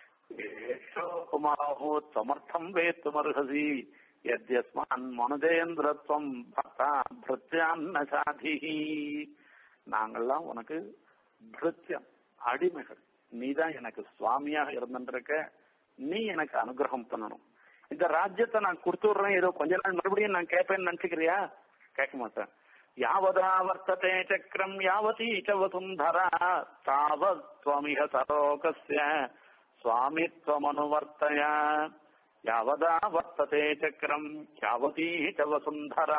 ஏஷோ குமாரோ சமர்த்தம் வேத்துமர்ஹசி யத்யஸ்மான் மனுஜேந்திரத்வம் பக்தா பிருத்யான்ன சாதிஹி நாங்கெல்லாம் உனக்கு பிருத்தியம் அடிமைகள் நீதான் எனக்கு சுவாமியாக இருந்துருக்க நீ எனக்கு அனுகிரகம் பண்ணணும் இந்த ராஜ்யத்தை நான் கொடுத்துடுறேன் ஏதோ கொஞ்ச நாள் மறுபடியும் நான் கேட்பேன்னு நினைச்சுக்கிறியா கேட்க மாட்டேன் யாவதா வர்த்ததே சக்கரம் யாவதீ ச வசுந்தரா தாவத்வமிக சரோகஸ்ய சுவாமித்வமனுவர்த்தய யாவதா வர்த்ததே சக்கரம் யாவதீ ச வசுந்தரா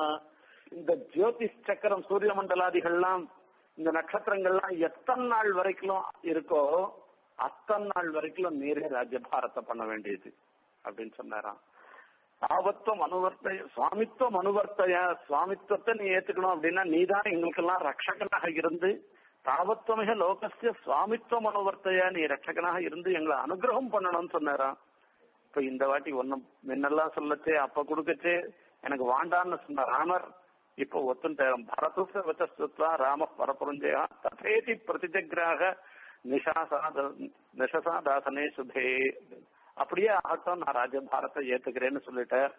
இந்த ஜோதிஷ் சக்கரம் சூரிய மண்டலாதிகள்லாம் இந்த நட்சத்திரங்கள்லாம் எத்தனை நாள் வரைக்கும் இருக்கோ அத்தனை நாள் வரைக்கும் நீரே ராஜ்யபாரத்தை பண்ண வேண்டியது அப்படின்னு சொன்னாராம் தாவத்துவம் அனுவர்த்தைய சுவாமித்துவம் அனுவர்த்தைய சுவாமித்துவத்தை நீ ஏத்துக்கணும் அப்படின்னா நீதான் எங்களுக்கெல்லாம் ரட்சகனாக இருந்து தாவத்துவமிக லோகஸ்ய சுவாமித்துவம் அனுவர்த்தைய நீ ரட்சகனாக இருந்து எங்களை அனுகிரகம் பண்ணணும்னு சொன்னாராம் இப்ப இந்த வாட்டி ஒன்னும் முன்னெல்லாம் சொல்லச்சே அப்ப கொடுக்கச்சே எனக்கு வாண்டான்னு சொன்ன ராமர் இப்ப ஒத்துட்டேன் பரதுச வச்சஸ்துவா ராம பரபுரஞ்சயா ததேதி பிரதிஜகிராக நிஷாசாத நிஷசாதாசனே சுபே அப்படியே ஆகட்டும் நான் ராஜபாரத்தை ஏத்துக்கிறேன்னு சொல்லிட்டேன்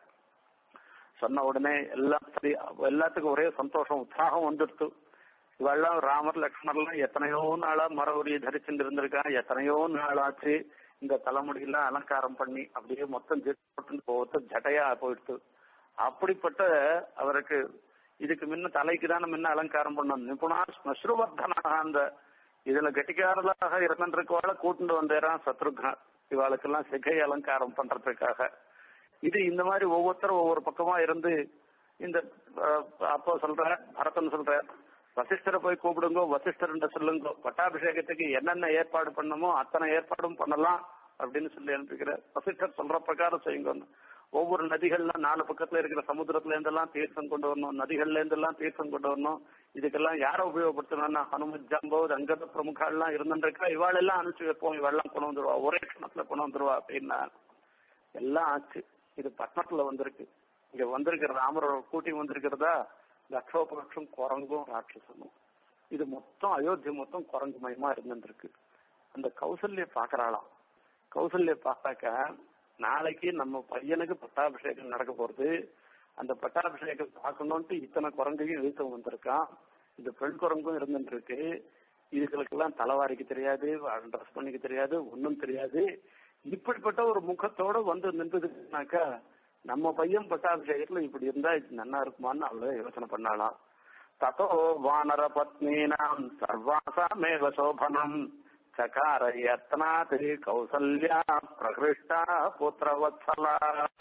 சொன்ன உடனே எல்லாம் சரி எல்லாத்துக்கும் ஒரே சந்தோஷம் உற்சாகம் வந்துடுத்து இவெல்லாம் ராமர் லக்ஷ்மணர்லாம் எத்தனையோ நாளா மர உரிய தரிச்சுட்டு இருந்திருக்கா எத்தனையோ நாளாச்சு இந்த தலைமுடியெல்லாம் அலங்காரம் பண்ணி அப்படியே மொத்தம் போட்டு ஒருத்தர் ஜட்டையா போயிடுத்து அப்படிப்பட்ட அவருக்கு இதுக்கு முன்ன தலைக்கு தானே முன்ன அலங்காரம் பண்ணணும் நிபுணா ஸ்மஸ்ருவர்தனாக அந்த இதுல கெட்டிக்காரர்களாக இருந்திருக்கவாள கூட்டிட்டு வந்தேரான் சத்ருக்னா இவாளுக்கெல்லாம் சிகை அலங்காரம் பண்றதுக்காக இது இந்த மாதிரி ஒவ்வொருத்தரும் ஒவ்வொரு பக்கமா இருந்து இந்த அஹ், அப்போ சொல்ற பரதன் சொல்ற வசிஷ்டரை போய் கூப்பிடுங்க வசிஷ்டர் சொல்லுங்க பட்டாபிஷேகத்துக்கு என்னென்ன ஏற்பாடு பண்ணணுமோ அத்தனை ஏற்பாடும் பண்ணலாம் அப்படின்னு சொல்லி அனுப்பிக்கிற வசிஷ்டர் சொல்ற பிரகாரம் செய்யுங்க ஒவ்வொரு நதிகள்ல நாலு பக்கத்துல இருக்கிற சமுத்திரத்துல இருந்தெல்லாம் தீர்த்தம் கொண்டு வரணும் நதிகள்ல இருந்தெல்லாம் தீர்த்தம் கொண்டு வரணும் இதுக்கெல்லாம் யாரை உபயோகப்படுத்தணும்னா ஹனுமத் ஜம்போ அங்கத பிரமுகாலாம் இருந்துருக்கா இவாள் எல்லாம் அனுப்பிச்சு வைப்போம் இவாள்லாம் கொண்டு வந்துருவா ஒரே கணத்துல கொண்டு வந்துருவா அப்படின்னா எல்லாம் ஆச்சு இது பட்டணத்துல வந்திருக்கு இங்க வந்திருக்கிற ராமரோட கூட்டி வந்திருக்கிறதா லட்சோபலட்சம் குரங்கும் ராட்சசனும் இது மொத்தம் அயோத்தி மொத்தம் குரங்கு மயமா இருந்துருக்கு அந்த கௌசல்ய பாக்குறாளாம் கௌசல்ய பார்த்தாக்க நாளைக்கு நம்ம பையனுக்கு பட்டாபிஷேகம் நடக்க போறது அந்த பட்டாபிஷேகம் பார்க்கணும்ட்டு இத்தனை குரங்கையும் இழுத்து வந்திருக்கான் இந்த பெண் குரங்கும் இருந்துட்டு இருக்கு இதுகளுக்கெல்லாம் தலைவாரிக்கு தெரியாது ட்ரெஸ் பண்ணிக்க தெரியாது ஒன்னும் தெரியாது இப்படிப்பட்ட ஒரு முகத்தோட வந்து நின்றுதுனாக்கா நம்ம பையன் பட்டாபிஷேகத்துல இப்படி இருந்தா இது நல்லா இருக்குமான்னு அவள யோசனை பண்ணாலாம் ததோ வானர பத்னீனாம் சர்வாசாமேவ சோபனம் சகார யத்னாத் கௌசல்யா பிரகிருஷ்டா புத்திரவத்சலா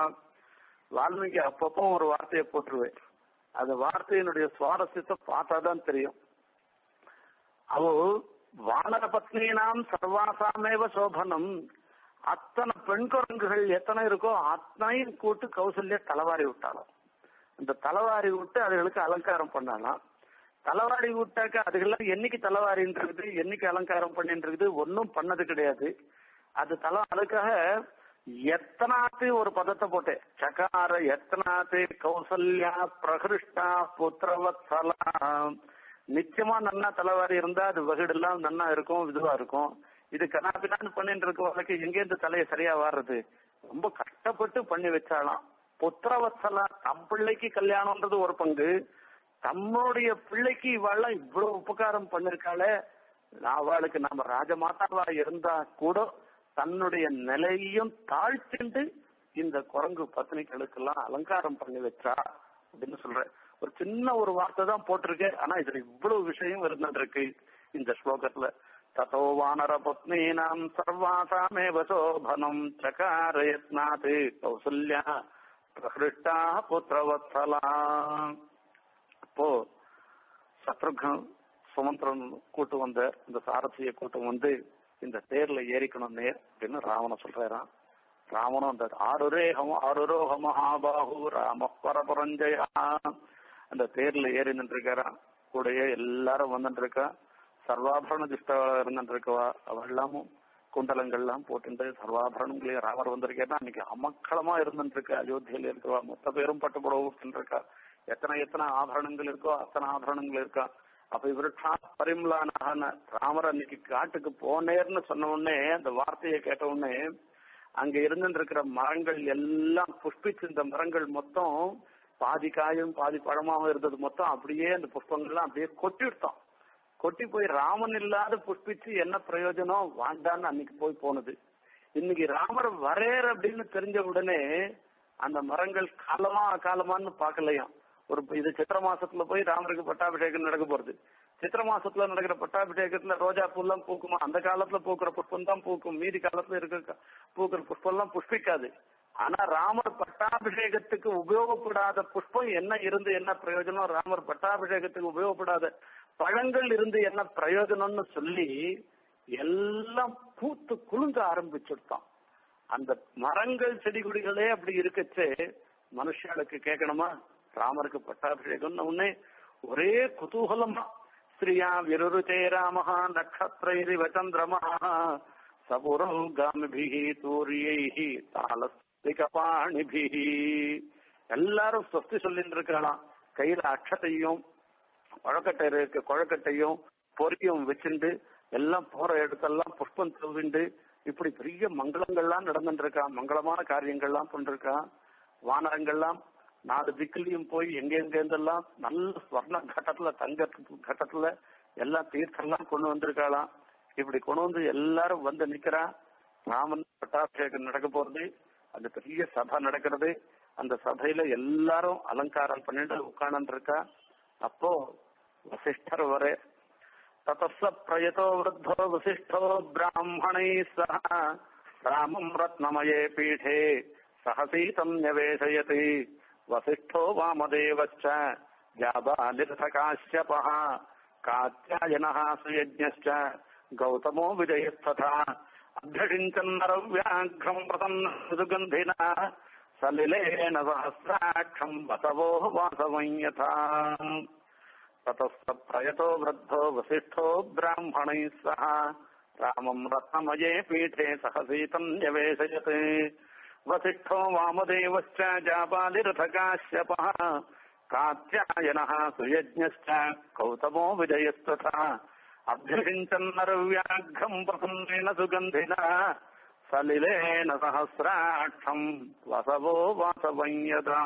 வால்மீகி அப்பப்போ ஒரு வார்த்தையை போட்டுருவேன் அந்த வார்த்தையினுடைய சுவாரஸ்யத்தை பார்த்தாதான் தெரியும் அவ வானர பத்னினாம் சர்வாசாமேவ சோபனம் அத்தனை பெண் குரங்குகள் எத்தனை இருக்கோ அத்தனையும் கூட்டு கௌசல்யா தலைவாரி விட்டாலும் அந்த தலைவாரி விட்டு அதுகளுக்கு அலங்காரம் பண்ணாலாம் தலைவாரி விட்டாக்க அதுகெல்லாம் என்னைக்கு தலைவாரின்னு இருக்குது என்னைக்கு அலங்காரம் பண்ணிட்டு இருக்குது ஒன்னும் பண்ணது கிடையாது அது தலை அதுக்காக எத்தனாத்து ஒரு பதத்தை போட்டேன் சகார எத்தனாத்து கௌசல்யா பிரகிருஷ்டா புத்திரவத்சலா நிச்சயமா நன்னா தலைவாரி இருந்தா அது வகுடெல்லாம் நன்னா இருக்கும் இதுவா இருக்கும் இது கனாபினான்னு பண்ணிட்டு இருக்கவங்களுக்கு எங்கேருந்து தலையை சரியா வாடுறது ரொம்ப கஷ்டப்பட்டு பண்ணி வச்சாலாம் புத்திரவத்சலா தம் பிள்ளைக்கு கல்யாணம்ன்றது ஒரு பங்கு தம்முடைய பிள்ளைக்கு இவாள்லாம் இவ்வளவு உபகாரம் பண்ணிருக்காளே அவளுக்கு நம்ம ராஜமாதாவா இருந்தா கூட தன்னுடைய நிலையையும் தாழ்த்திண்டு இந்த குரங்கு பத்னிகளுக்கெல்லாம் அலங்காரம் பண்ணி வச்சா அப்படின்னு சொல்ற ஒரு சின்ன ஒரு வார்த்தை தான் போட்டிருக்கு ஆனா இதுல இவ்வளவு விஷயம் இருந்துருக்கு இந்த ஸ்லோகத்துல ததோ வானர பத்னீனாம் சர்வாசாமேவ சோபனம் சகார யத்னாத் கௌசல்யா பிரகிருஷ்டா புத்திரவத்சலா அப்போ சத்ருகன் சுமந்திரன் கூட்டு வந்த இந்த சாரதிய கூட்டம் வந்து இந்த தேர்ல ஏறிக்கணும் நேர் அப்படின்னு ராவண சொல்றாராம் ராவணம் அந்த ஆறுரேகம் ஆறுரோக மகாபாகு ராம பரபரஞ்சயா அந்த தேர்ல ஏறி நின்றுருக்காராம் கூடயே எல்லாரும் வந்துட்டு இருக்கா சர்வாபரண திஷ்டா இருந்துட்டு இருக்கவா அவ எல்லாமும் குண்டலங்கள்லாம் போட்டு சர்வாபரணங்களே ராமர் வந்திருக்கேன்னா அன்னைக்கு அமக்களமா இருந்துட்டு இருக்கு அயோத்தியில இருக்கவா மொத்த பேரும் பட்டு புடவை இருக்கா எத்தனை எத்தனை ஆபரணங்கள் இருக்கோ அத்தனை ஆபரணங்கள் இருக்கா அப்ப இவருக்கா பரிமலான ராமர் அன்னைக்கு காட்டுக்கு போனேர்னு சொன்ன உடனே அந்த வார்த்தையை கேட்ட உடனே அங்க இருந்துட்டு இருக்கிற மரங்கள் எல்லாம் புஷ்பிச்சு இந்த மரங்கள் மொத்தம் பாதி காயும் பாதி பழமாவும் இருந்தது மொத்தம் அப்படியே அந்த புஷ்பங்கள்லாம் அப்படியே கொட்டிவிட்டோம் கொட்டி போய் ராமன் இல்லாத புஷ்பிச்சு என்ன பிரயோஜனம் வாண்டான்னு அன்னைக்கு போய் போனது இன்னைக்கு ராமர் வரேர் அப்படின்னு தெரிஞ்ச உடனே அந்த மரங்கள் காலமா அகாலமான்னு பாக்கலையாம் ஒரு இது சித்திர மாசத்துல போய் ராமருக்கு பட்டாபிஷேகம் நடக்க போறது சித்திர மாசத்துல நடக்கிற பட்டாபிஷேகத்துல ரோஜா பூலாம் பூக்குமா அந்த காலத்துல பூக்குற புஷ்பம் தான் பூக்கும் மீதி காலத்துல இருக்க பூக்குற புஷ்பம் எல்லாம் புஷ்பிக்காது ஆனா ராமர் பட்டாபிஷேகத்துக்கு உபயோகப்படாத புஷ்பம் என்ன இருந்து என்ன பிரயோஜனம் ராமர் பட்டாபிஷேகத்துக்கு உபயோகப்படாத பழங்கள் இருந்து என்ன பிரயோஜனம்னு சொல்லி எல்லாம் பூத்து குலுங்க ஆரம்பிச்சுட்டான் அந்த மரங்கள் செடி கொடிகளே அப்படி இருக்கச்சே மனுஷாளுக்கு கேட்கணுமா ராமருக்கு பட்டாபிஷேகம் உடனே ஒரே குதூகலமா ஸ்ரீயா விருருச்சே ராமஹா நட்சத்திரைரிவ சந்திரமஹா சபுரோகாமிபிஹி தூரியை தாளஸ்திக பாணிபிஹி எல்லாரும் சொஸ்தி சொல்லிட்டு இருக்கலாம் கையில அக்ஷத்தையும் குழக்கட்டை இருக்கு குழக்கட்டையும் பொறியும் வச்சுண்டு எல்லாம் போற இடத்தெல்லாம் புஷ்பம் தூவிண்டு இப்படி பெரிய மங்களங்கள்லாம் நடந்துட்டு இருக்கான் மங்களமான காரியங்கள்லாம் பண்ணிருக்கான் வானரங்கள்லாம் நாலு திக்கிலையும் போய் எங்க எங்க இருந்தெல்லாம் நல்ல ஸ்வர்ண கட்டத்துல தங்க கட்டத்துல எல்லாம் தீர்த்தம்லாம் கொண்டு வந்திருக்காளாம் இப்படி கொண்டு வந்து எல்லாரும் வந்து நிக்கிறா ராமன் பட்டாபிஷேகம் நடக்க போறது அந்த பெரிய சபை நடக்கிறது அந்த சபையில எல்லாரும் அலங்காரம் பண்ணிட்டு உட்கார்ந்து இருக்கா அப்போ வசிஷ்டர் வரே ततः प्रयतो वृद्धो वसिष्ठो ब्राह्मणैः सह रामम् रत्नमये पीठे सहसीतम् न्यवेशयति वसिष्ठो वामदेवश्च जाबालिर्थकाश्यपः कात्यायनः सुयज्ञश्च गौतमो विजयस्तथा अभ्यषिञ्चन्नरव्याघ्रम् प्रसन्नसुगन्धिना सलिलेन सहस्राक्षम् वसवो वासवं यथा ततस्त प्रयतो वृद्धो वसिष्ठो ब्राह्मणैः सह रामम् रत्नमये पीठे सहसीतम् न्यवेशयत् वसिष्ठो वामदेवश्च जाबालिरथकाश्यपः कात्यायनः सुयज्ञश्च कौतमो विजयस्तथा अभ्यषिञ्चन्नरव्याघ्रम् प्रसन्नेन सुगन्धिना सलिलेन सहस्राक्षम् वसवो वासवञ्यदा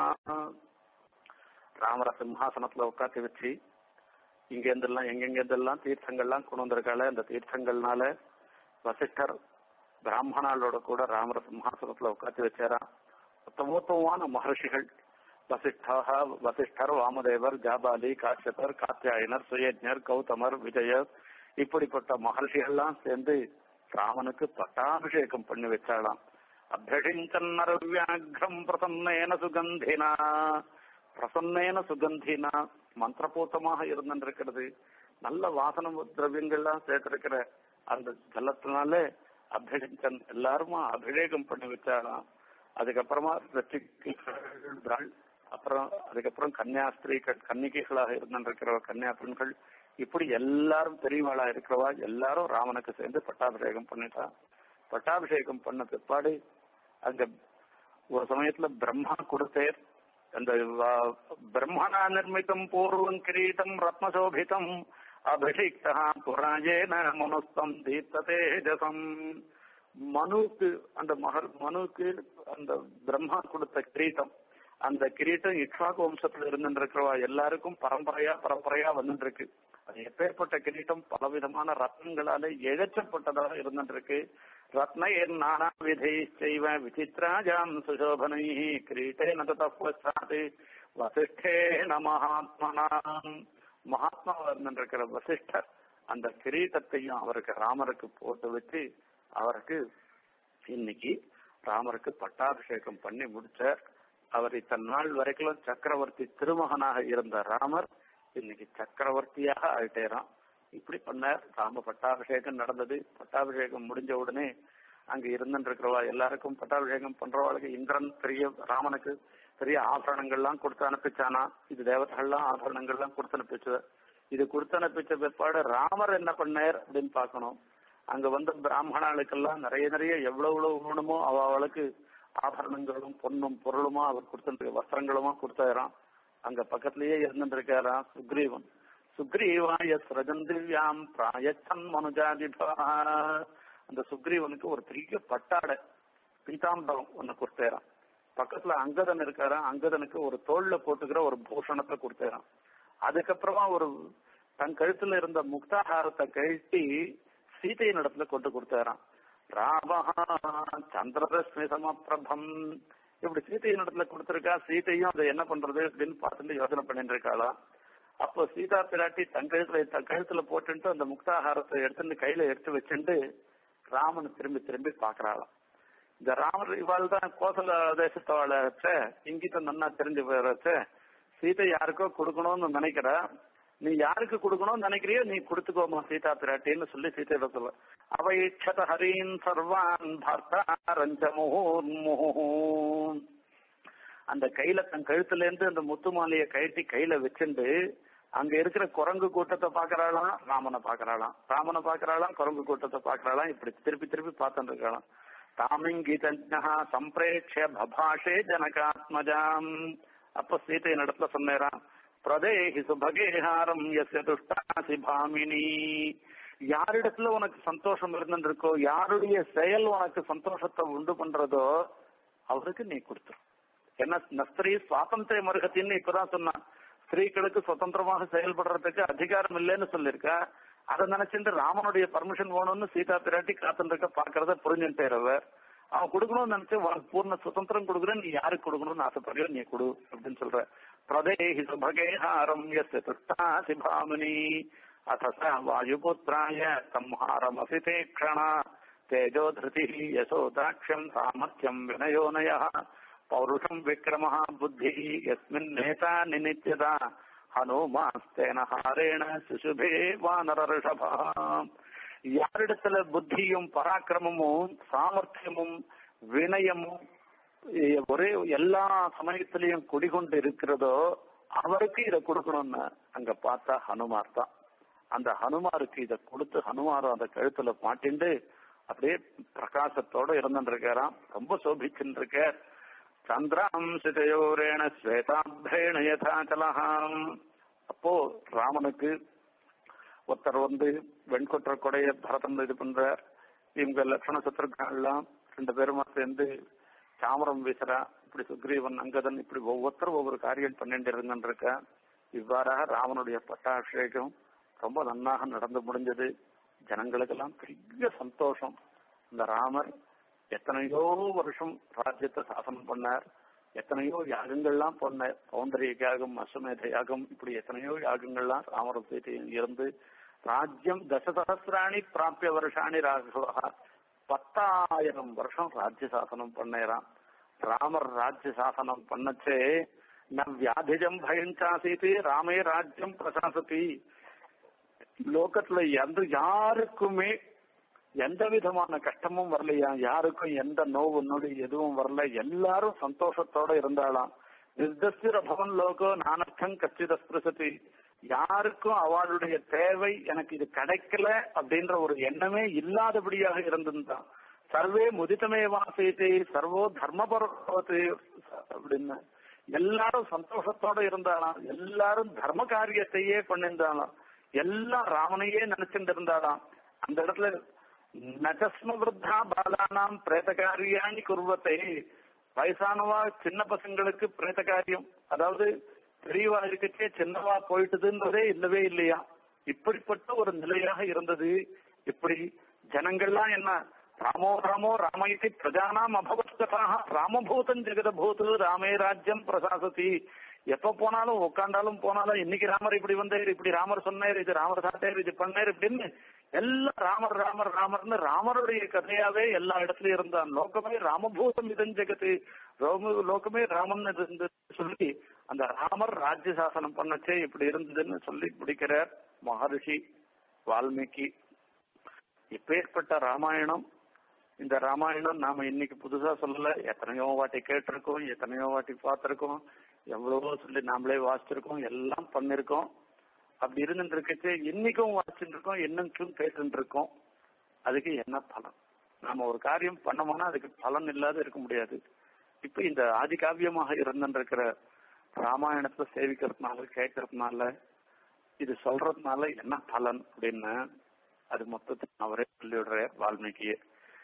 ராமர சிம்ஹாசனத்துல உட்காந்து வச்சு இங்க இருந்தெல்லாம் எங்கெங்க இருந்தெல்லாம் தீர்த்தங்கள்லாம் கொண்டு வந்திருக்காள அந்த தீர்த்தங்கள்னால வசிஷ்டர் பிராமணாளோட கூட ராமர சிம்ஹாசனத்துல உட்காந்து வச்சாராம் உத்தமோத்தமமான மகர்ஷிகள் வசிஷ்டாக வசிஷ்டர் வாமதேவர் ஜாபாலி காஷ்யபர் காத்தியாயனர் சுயஜர் கௌதமர் விஜயர் இப்படிப்பட்ட மகர்ஷிகள்லாம் சேர்ந்து ராமனுக்கு பட்டாபிஷேகம் பண்ணி வச்சாலாம் அபியஷிஞ்சன்னர வியாக்ரம் பிரசன்னேன சுகந்தினா பிரசன்னேன சுகந்தினா மந்திரபூத்தமாக இருந்திருக்கிறது நல்ல வாசன திரவியங்கள்லாம் சேர்த்திருக்கிற அந்த ஜலத்தினால அபிஷேகன் எல்லாருமா அபிஷேகம் பண்ணி வச்சாராம் அதுக்கப்புறமா ரசிக்கிறாள் அப்புறம் அதுக்கப்புறம் கன்னியாஸ்திரி கன்னிகைகளாக இருந்திருக்கிற கன்னியா பெண்கள் இப்படி எல்லாரும் பெரியவாளா இருக்கிறவா எல்லாரும் ராமனுக்கு சேர்ந்து பட்டாபிஷேகம் பண்ணிட்டா பட்டாபிஷேகம் பண்ண பிற்பாடு அங்க ஒரு சமயத்துல பிரம்மா கொடுத்தேர் அந்த வ- பிரம்மணா நிர்மிதம் பூர்வம் கிரீட்டம் ரத்னசோபிதம் அபிஷிக்தா புராஜேன மனுஸ்தம் தீர்த்த தேஜசம் மனுக்கு அந்த மகர் மனுக்கு அந்த பிரம்மா கொடுத்த கிரீட்டம் அந்த கிரீட்டம் இக்ஷாக்கு வம்சத்துல இருந்துருக்கிறவா எல்லாருக்கும் பரம்பரையா பரம்பரையா வந்துட்டு இருக்கு அது எப்பேற்பட்ட கிரீட்டம் பலவிதமான ரத்னங்களால இழைச்சப்பட்டதாக இருந்துருக்கு ரத்னயர் நானா விதை செய்வ விசித்ராஜாம் சுசோபனை கிரீட்டேன தப்பஸ்தாது வசிஷ்டேன மகாத்மனாம் மகாத்மாவா இருந்திருக்கிற வசிஷ்டர் அந்த கிரீட்டத்தையும் அவருக்கு ராமருக்கு போட்டு வச்சு அவருக்கு இன்னைக்கு ராமருக்கு பட்டாபிஷேகம் பண்ணி முடிச்சார் அவர் இத்தனை நாள் வரைக்கும் சக்கரவர்த்தி திருமகனாக இருந்த ராமர் இன்னைக்கு சக்கரவர்த்தியாக ஆயிட்டேராம் இப்படி பண்ணார் ராம பட்டாபிஷேகம் நடந்தது பட்டாபிஷேகம் முடிஞ்ச உடனே அங்க இருந்துருக்கிறவா எல்லாருக்கும் பட்டாபிஷேகம் பண்றவாளுக்கு இந்திரன் பெரிய ராமனுக்கு பெரிய ஆபரணங்கள்லாம் கொடுத்து அனுப்பிச்சானா இது தேவதைகள்லாம் ஆபரணங்கள்லாம் கொடுத்து அனுப்பிச்சு இது கொடுத்து அனுப்பிச்ச பிற்பாடு ராமர் என்ன பண்ணார் அப்படின்னு பார்க்கணும் அங்க வந்து பிராமணாளுக்கெல்லாம் நிறைய நிறைய எவ்வளவு எவ்வளவு வேணுமோ அவ அவளுக்கு ஆபரணங்களும் பொன்னும் பொருளுமா அவர் கொடுத்துட்டு வஸ்திரங்களுமா கொடுத்தாராம் அங்க பக்கத்திலேயே இருந்துருக்காராம் சுக்ரீவன் சுக்ரீவாய சிரஜந்திவ்யாம் பிராயச்சன் மனுஜாதிபா அந்த சுக்ரீவனுக்கு ஒரு பெரிய பட்டாடை பீதாம்பரம் ஒண்ணு கொடுத்தாராம் பக்கத்துல அங்கதன் இருக்காராம் அங்கதனுக்கு ஒரு தோல்ல போட்டுக்கிற ஒரு பூஷணத்தை கொடுத்தாராம் அதுக்கப்புறமா ஒரு தன் கழுத்துல இருந்த முக்தாகாரத்தை கழட்டி சீதையின் இடத்துல கொண்டு கொடுத்தாராம் ராமஹா சந்திரரஸ்மி சமப்பிரபம் இப்படி சீதையின் இடத்துல கொடுத்திருக்கா சீதையும் அதை என்ன பண்றது அப்படின்னு பார்த்துட்டு யோசனை பண்ணிட்டு இருக்காளா அப்போ சீதா பிராட்டி தன் கழுத்துல தன் கழுத்துல போட்டுட்டு அந்த முக்தாகாரத்தை எடுத்துட்டு கையில எடுத்து வச்சுட்டு ராமன் திரும்பி திரும்பி பாக்குறாளாம் இந்த ராமர் இவாள் தான் கோசல தேசத்தவாளச்ச இங்கிட்ட நன்னா தெரிஞ்சு போயிடச்ச சீதை யாருக்கோ கொடுக்கணும்னு நினைக்கிறா நீ யாருக்கு கொடுக்கணும்னு நினைக்கிறியோ நீ கொடுத்துக்கோமா சீதா பிராட்டின்னு சொல்லி சீதை சொல்ல அவைட்சத ஹரீன் சர்வான் பர்த்தாரஞ்ச முகூர்முகூ அந்த கையில தன் கழுத்துல இருந்து அந்த முத்து மாலையை கழட்டி கையில வச்சுண்டு அங்க இருக்கிற குரங்கு கூட்டத்தை பாக்குறாளாம் ராமனை பாக்குறாளாம் ராமனை பாக்குறாளாம் குரங்கு கூட்டத்தை பாக்குறாளாம் இப்படி திருப்பி திருப்பி பார்த்துட்டு இருக்காளாம் தாமிங்கீதா சம்பிரேட்ச பபாஷே ஜனகாத்மஜாம் அப்ப சீதை இடத்துல சொன்னேராம் பிரதேஹி சுபகேஹாரம் எஸ்ய துஷ்டாசி பாமினி யாரிடத்துல உனக்கு சந்தோஷம் இருந்துருக்கோ யாருடைய செயல் உனக்கு சந்தோஷத்தை உண்டு பண்றதோ அவருக்கு நீ கொடுத்துரு என்ன ஸ்திரீ சுவாதந்திர மருகத்தின்னு இப்பதான் சொன்னான் ஸ்திரீகளுக்கு சுதந்திரமாக செயல்படுறதுக்கு அதிகாரம் இல்லைன்னு சொல்லியிருக்கா அதை நினைச்சிட்டு ராமனுடைய பர்மிஷன் வேணும்னு சீதா பிராட்டி காத்துட்டு இருக்க பாக்குறத புரிஞ்சுட்டேரவர் அவன் கொடுக்கணும்னு நினைச்சு உனக்கு பூர்ண சுதந்திரம் கொடுக்குறேன் நீ யாருக்கு கொடுக்கணும்னு ஆசைப்படுறியோ நீ கொடு அப்படின்னு சொல்ற பிரதேஹி சுபகேஹாரம் எஸ் துஷ்டாசி பாமினி அத ச வாயுபுத்திராய சம்ஹாரமசி தேக்ஷணா தேஜோ திருதி யசோதாட்சியம் சாமர்த்தியம் வினயோனய பௌருஷம் விக்ரம புத்தி எஸ்மின் நேதா நினித்யதா ஹனுமாஸ்தேன ஹாரேண சிசுபே வானர ரிஷபா யாரிடத்துல புத்தியும் பராக்கிரமமும் சாமர்த்தியமும் வினயமும் எ- ஒரே எல்லா சமயத்திலையும் குடிகொண்டு இருக்கிறதோ அவருக்கு இதை கொடுக்கணும்னு அங்க பார்த்தா ஹனுமார் தான் அந்த ஹனுமாருக்கு இதை கொடுத்து ஹனுமாரும் அந்த கழுத்துல மாட்டிண்டு அப்படியே பிரகாசத்தோட இருந்துட்டு இருக்காராம் ரொம்ப சோபிச்சுட்டு இருக்கார் சந்திராம் சிதையோரேண ஸ்வேதாபிரேண யதாச்சலஹாம் அப்போ ராமனுக்கு ஒருத்தர் வந்து வெண்கொற்ற கொடைய பரதம் இது பண்றார் இவங்க லட்சண சத்ருக்கெல்லாம் ரெண்டு பேருமா சேர்ந்து சாமரம் வீசுறா இப்படி சுக்ரீவன் அங்கதன் இப்படி ஒவ்வொருத்தரும் ஒவ்வொரு காரியம் பண்ணிட்டு இருந்துருக்க இவ்வாறாக ராமனுடைய பட்டாபிஷேகம் ரொம்ப நன்னாக நடந்து முடிஞ்சது ஜனங்களுக்கெல்லாம் பெரிய சந்தோஷம் இந்த ராமர் எத்தனையோ வருஷம் ராஜ்யத்தை சாசனம் பண்ணார் எத்தனையோ யாகங்கள்லாம் பண்ணார் பௌண்டரிய யாகம் அஸ்வமேத யாகம் இப்படி எத்தனையோ யாகங்கள்லாம் ராமர் சீதையும் இருந்து ராஜ்யம் தசசஹசிராணி பிராபிய வருஷாணி ராഘவா பத்தாயிரம் வருஷம் ராஜ்ய சாசனம் பண்ணேராம் ராமர் ராஜ்ய சாசனம் பண்ணச்சே ந வியாதிஜம் பயஞ்சாசீது ராமே ராஜ்யம் பிரசாசதி லோகத்துல எந்த யாருக்குமே எந்த விதமான கஷ்டமும் வரலையா யாருக்கும் எந்த நோவு நொடி எதுவும் வரல எல்லாரும் சந்தோஷத்தோட இருந்தாலாம் நிர்தஸ்திர பவன் லோகோ நானர்த்தம் கச்சித ஸ்பிருசதி யாருக்கும் அவளுடைய தேவை எனக்கு இது கிடைக்கல அப்படின்ற ஒரு எண்ணமே இல்லாதபடியாக இருந்திருந்தான் சர்வே முதித்தமே வாசித்து சர்வோ தர்மபரவத்து அப்படின்னு எல்லாரும் சந்தோஷத்தோட இருந்தாலாம் எல்லாரும் தர்ம காரியத்தையே பண்ணிருந்தாலாம் எல்லாம் ராமனையே நினைச்சுட்டு இருந்தாலாம் அந்த இடத்துல நச்சஸ்ம விருத்தா பாலானாம் பிரேத காரியாணி குருவத்தை வயசானவா சின்ன பசங்களுக்கு பிரேத காரியம் அதாவது பெரியவா இருக்கச்சே சின்னவா போயிட்டுதுன்றதே இல்லவே இல்லையா இப்படிப்பட்ட ஒரு நிலையாக இருந்தது இப்படி ஜனங்கள்லாம் என்ன ராமோ ராமோ ராமயத்தி பிரஜானாம் அபவத் கதாக ராமபூதம் ஜெகதபூது ராமே ராஜ்யம் பிரசாசதி எப்ப போனாலும் உட்காண்டாலும் போனாலும் இன்னைக்கு ராமர் இப்படி வந்தார் இப்படி ராமர் சொன்னார் இது ராமர் சாட்டார் இது பண்ணார் இப்படின்னு எல்லாம் ராமர் ராமர் ராமர்னு ராமருடைய கதையாவே எல்லா இடத்துலயும் இருந்தான் லோகமே ராமபூதம் இதன் ஜெகத்து ரோம லோகமே ராமன் இருந்து சொல்லி அந்த ராமர் ராஜ்ய சாசனம் பண்ணச்சே இப்படி இருந்ததுன்னு சொல்லி பிடிக்கிறார் மகரிஷி வால்மீகி இப்பேற்பட்ட ராமாயணம் இந்த ராமாயணம் நாம இன்னைக்கு புதுசா சொல்லல எத்தனையோ வாட்டி கேட்டிருக்கோம் எத்தனையோ வாட்டி பார்த்திருக்கோம் எவ்வளவோ சொல்லி நாமளே வாசிச்சிருக்கோம் எல்லாம் பண்ணிருக்கோம் அப்படி இருந்துட்டு இருக்கச்சு இன்னைக்கும் வாசிச்சுட்டு இருக்கோம் என்னைக்கும் கேட்டு இருக்கோம் அதுக்கு என்ன பலன் நாம ஒரு காரியம் பண்ணோம்னா அதுக்கு பலன் இல்லாத இருக்க முடியாது இப்ப இந்த ஆதி காவியமாக இருந்துருக்கிற ராமாயணத்தை சேவிக்கிறதுனால கேட்கறதுனால இது சொல்றதுனால என்ன பலன் அப்படின்னு அது மொத்தத்தில் அவரே சொல்லிவிடுறார் வால்மீகியே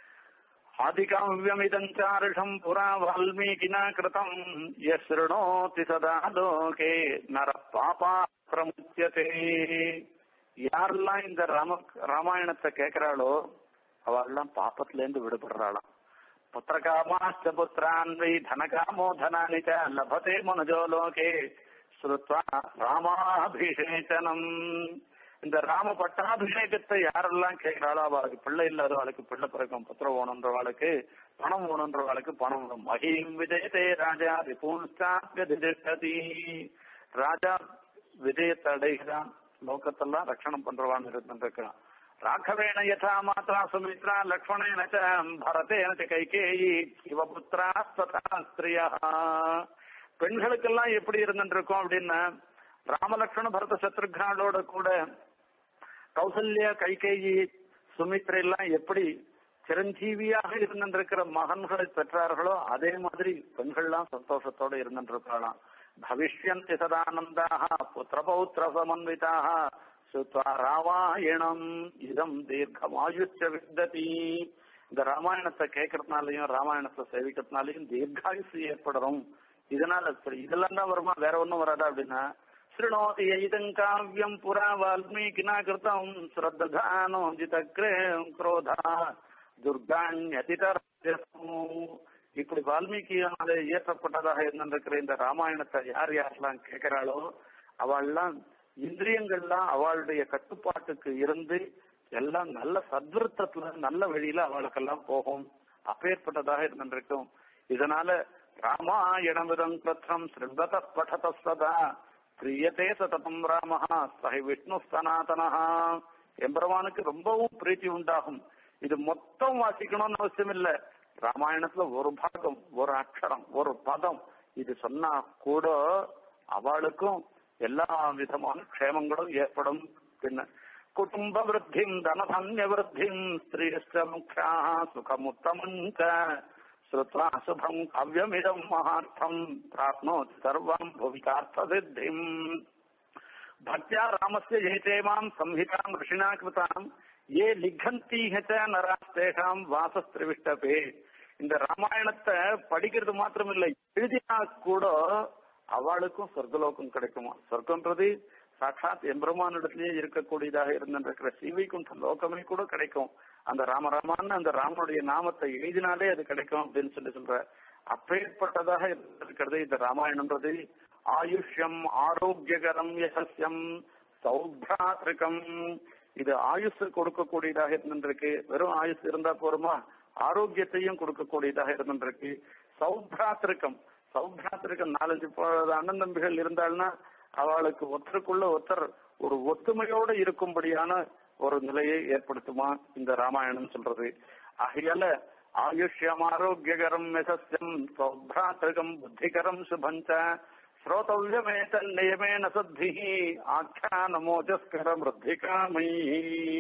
ஆதிகாவியமிதஞ்சாருஷம் புரா வால்மீகினா கிருதம் யஸ்ருணோதி சதா லோகே நர பாபா பிரமுச்சியதே யாரெல்லாம் இந்த ராம ராமாயணத்தை கேட்கிறாளோ அவெல்லாம் பாப்பத்துல இருந்து விடுபடுறாளாம் புத்திரகாமாச்ச புத்திரான் வை தனகாமோ தனானி ச லபதே மனுஜோ லோகே ஸ்ருத்வா ராமாபிஷேச்சனம் இந்த ராம பட்டாபிஷேகத்தை யாரெல்லாம் கேட்கிறாளோ அவளுக்கு பிள்ளை இல்லாதவளுக்கு பிள்ளை பிறக்கும் புத்திர ஓணுன்றவாளுக்கு பணம் ஓணுன்றவாளுக்கு பணம் வரும் மகிம் விஜயதே ராஜா விபூன்ஸ்டாதி ராஜா விஜயத்தை அடைகிறான் லோகத்தெல்லாம் ரட்சணம் பண்றவான்னு இருந்திருக்கிறான் ராഘவேண யதா மாத்ரா சுமித்ரா லக்ஷ்மணேன ச பரதேன ச கைகேயி சிவபுத்திரா ததா ஸ்திரியா பெண்களுக்கெல்லாம் எப்படி இருந்துருக்கோம் அப்படின்னா ராமலக்ஷ்மண பரத சத்ருகானோட கூட கௌசல்யா கைகேயி சுமித்ரை எல்லாம் எப்படி சிரஞ்சீவியாக இருந்திருக்கிற மகன்களை பெற்றார்களோ அதே மாதிரி பெண்கள்லாம் சந்தோஷத்தோட இருந்திருக்கலாம் பவிஷ்யந்தி சதானந்தாக புத்திர பௌத்திர சமன்விதாக சுத்வா ராமாயணம் இதம் தீர்க்கமாயுச்ச வித்ததி இந்த ராமாயணத்தை கேட்கறதுனாலையும் ராமாயணத்தை சேவிக்கிறதுனாலையும் தீர்க்காயுசு ஏற்படுறோம் இதனால சரி இதெல்லாம் தான் வருமா வேற ஒண்ணும் வராதா அப்படின்னா शृणोति यैदं काव्यं पुरा वाल्मीकिना कृतं श्रद्धानो जितग्रे क्रोधा துர்காண்யதிதரோ இப்படி வால்மீகியால இயற்றப்பட்டதாக இருந்திருக்கிற இந்த ராமாயணத்தை யார் யாரெல்லாம் கேட்கிறாளோ அவள்லாம் இந்திரியங்கள்லாம் அவளுடைய கட்டுப்பாட்டுக்கு இருந்து எல்லாம் நல்ல சத்விருத்தத்துல நல்ல வழியில அவளுக்கெல்லாம் போகும் அப்பேற்பட்டதாக இருந்திருக்கும் இதனால ராமாயணமிதம் கிருத்தம் ஸ்ருந்தத படத சதா பிரியத்தே சததம் ராமஹா சஹி விஷ்ணு சனாதனஹா எம்பெருமானுக்கு ரொம்பவும் பிரீத்தி உண்டாகும் இது மொத்தம் வாசிக்கணும்னு அவசியம் இல்ல ராமாயணத்துல ஒரு பாகம் ஒரு அக்ஷரம் ஒரு பதம் இது சொன்னா கூட அவளுக்கும் எல்லா விதமான க்ஷேமங்களும் ஏற்படும் பின்ன குடும்ப விருத்திம் தனதன்ய விருத்திம் ஸ்திரீஷ்ட முக்கியா சுகமுத்தமஞ்ச श्रुत्वा शुभम् काव्यमिदम् महार्थम् प्राप्नोति सर्वम् भुविकार्थसिद्धिम् भक्त्या रामस्य एते माम् संहिताम् ऋषिणा कृताम् ये लिखन्तीह च नरास्तेषाम् வாசஸ்திரிவிஷ்டபே இந்த ராமாயணத்தை படிக்கிறது மாத்திரம் இல்லை எழுதினா கூட அவளுக்கும் சொர்க்கலோகம் கிடைக்குமா சொர்க்கம்ன்றது சாட்சாத் எம்பெருமானிடத்திலேயே இருக்கக்கூடியதாக இருந்திருக்கிற ஸ்ரீவைகுண்ட லோகமே கூட கிடைக்கும் அந்த ராமராமான்னு அந்த ராமனுடைய நாமத்தை எழுதினாலே அது கிடைக்கும் அப்படின்னு சொல்லி சொல்ற அப்பேற்பட்டதாக இருக்கிறது இந்த ராமாயணம்ன்றது ஆயுஷ்யம் ஆரோக்கியகரம் யசஸ்யம் சௌப்ராத்ரிகம் இது ஆயுஷ் கொடுக்கக்கூடியதாக இருந்திருக்கு வெறும் ஆயுஷ் இருந்தா போருமா ஆரோக்கியத்தையும் கொடுக்கக்கூடியதாக இருந்திருக்கு சௌப்ராத்திருக்கம் சௌப்ராத்திருக்கம் நாலஞ்சு அண்ணன் தம்பிகள் இருந்தாள்னா அவளுக்கு ஒருத்தருக்குள்ள ஒருத்தர் ஒரு ஒத்துமையோடு இருக்கும்படியான ஒரு நிலையை ஏற்படுத்துமா இந்த ராமாயணம் சொல்றது ஆகையால ஆயுஷ்யம் ஆரோக்கியகரம் யசஸ்யம் சௌப்ராத்திருகம் புத்திகரம் சுபஞ்ச ஸ்ரோதவ்யமேதன்னியமேன சத்தி ஆख्यानमोजस्कर மிருத்திகாமயி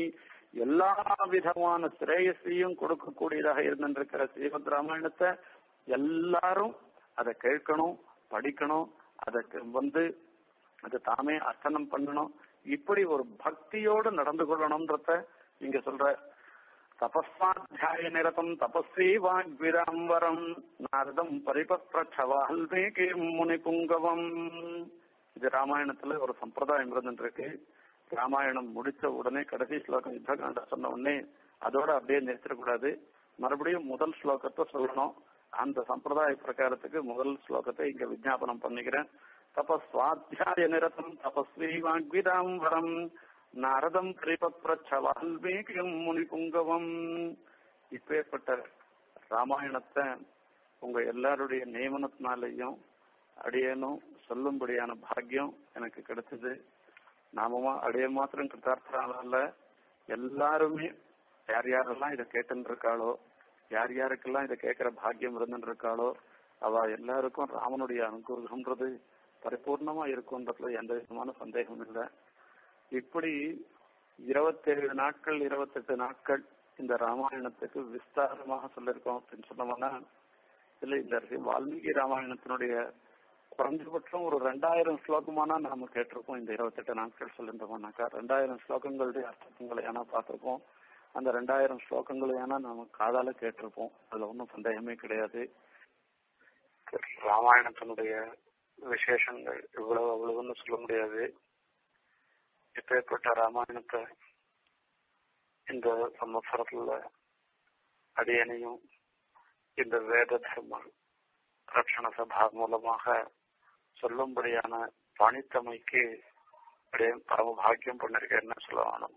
எல்லா விதமான சிரேயஸையும் கொடுக்கக்கூடியதாக இருந்திருக்கிற ஸ்ரீமத் ராமாயணத்தை எல்லாரும் அதை கேட்கணும் படிக்கணும் அதை வந்து அதை தாமே அர்ச்சனம் பண்ணணும் இப்படி ஒரு பக்தியோடு நடந்து கொள்ளணும்ன்றத இங்க சொல்ற தபஸ்வாத்தியாய நிரதம் தபஸ்வி வாக்விராம்பரம் நாரதம் பரிபப்ரச்சவால்மீகி முனி புங்கவம் இது ராமாயணத்துல ஒரு சம்பிரதாயம் இருந்துருக்கு ராமாயணம் முடிச்ச உடனே கடைசி ஸ்லோகம் யுத்தகாண்ட சொன்ன உடனே அதோட அப்படியே நிறுத்திடக்கூடாது மறுபடியும் முதல் ஸ்லோகத்தை சொல்லணும் அந்த சம்பிரதாய பிரகாரத்துக்கு முதல் ஸ்லோகத்தை இங்க விஜாபனம் பண்ணிக்கிறேன் தபஸ்வாத்தியாய நிரதம் தபஸ்வி வாக்விதாம்பரம் நாரதம் திரிபப்ரச்சவால்மீகியம் முனி புங்கவம் இப்பேற்பட்ட ராமாயணத்தை உங்க எல்லாருடைய நியமனத்தினாலையும் அடியேனும் சொல்லும்படியான பாக்கியம் எனக்கு கிடைச்சது நாமமா அடைய மாத்திரம் கிருத்தார்த்தனால எல்லாருமே யார் யாரெல்லாம் இதை கேட்டுன்னு இருக்காளோ யார் யாருக்கெல்லாம் இதை கேட்கிற பாக்கியம் இருந்துட்டு இருக்காளோ அவ எல்லாருக்கும் ராமனுடைய அனுகிரகம்ன்றது பரிபூர்ணமா இருக்கும்ன்றதுல எந்த விதமான சந்தேகம் இல்லை இப்படி இருபத்தேழு நாட்கள் இருபத்தெட்டு நாட்கள் இந்த ராமாயணத்துக்கு விஸ்தாரமாக சொல்லியிருக்கோம் அப்படின்னு சொன்னோம்னா இதுல இந்த வால்மீகி ராமாயணத்தினுடைய குறைஞ்சபட்சம் ஒரு ரெண்டாயிரம் ஸ்லோகமானா நாம கேட்டிருக்கோம் இந்த இருபத்தெட்டு நாட்கள் சொல்லிருந்தோம்னாக்கா ரெண்டாயிரம் ஸ்லோகங்களுடைய அர்த்தங்களை ஏன்னா பார்த்திருப்போம் அந்த ரெண்டாயிரம் ஸ்லோகங்களை ஏன்னா நாம காதால கேட்டிருப்போம் அதுல ஒன்றும் சந்தேகமே கிடையாது ராமாயணத்தினுடைய விசேஷங்கள் இவ்வளவு அவ்வளவுன்னு சொல்ல முடியாது இப்பேற்பட்ட ராமாயணத்தை இந்த சம்வத்சரத்துல அடியனையும் இந்த வேத தர்ம ரட்சண சபா மூலமாக சொல்லும்படியான பணித்தமைக்கு அப்படியே பரம பாக்கியம் பண்ணிருக்கேன்னு சொல்லணும்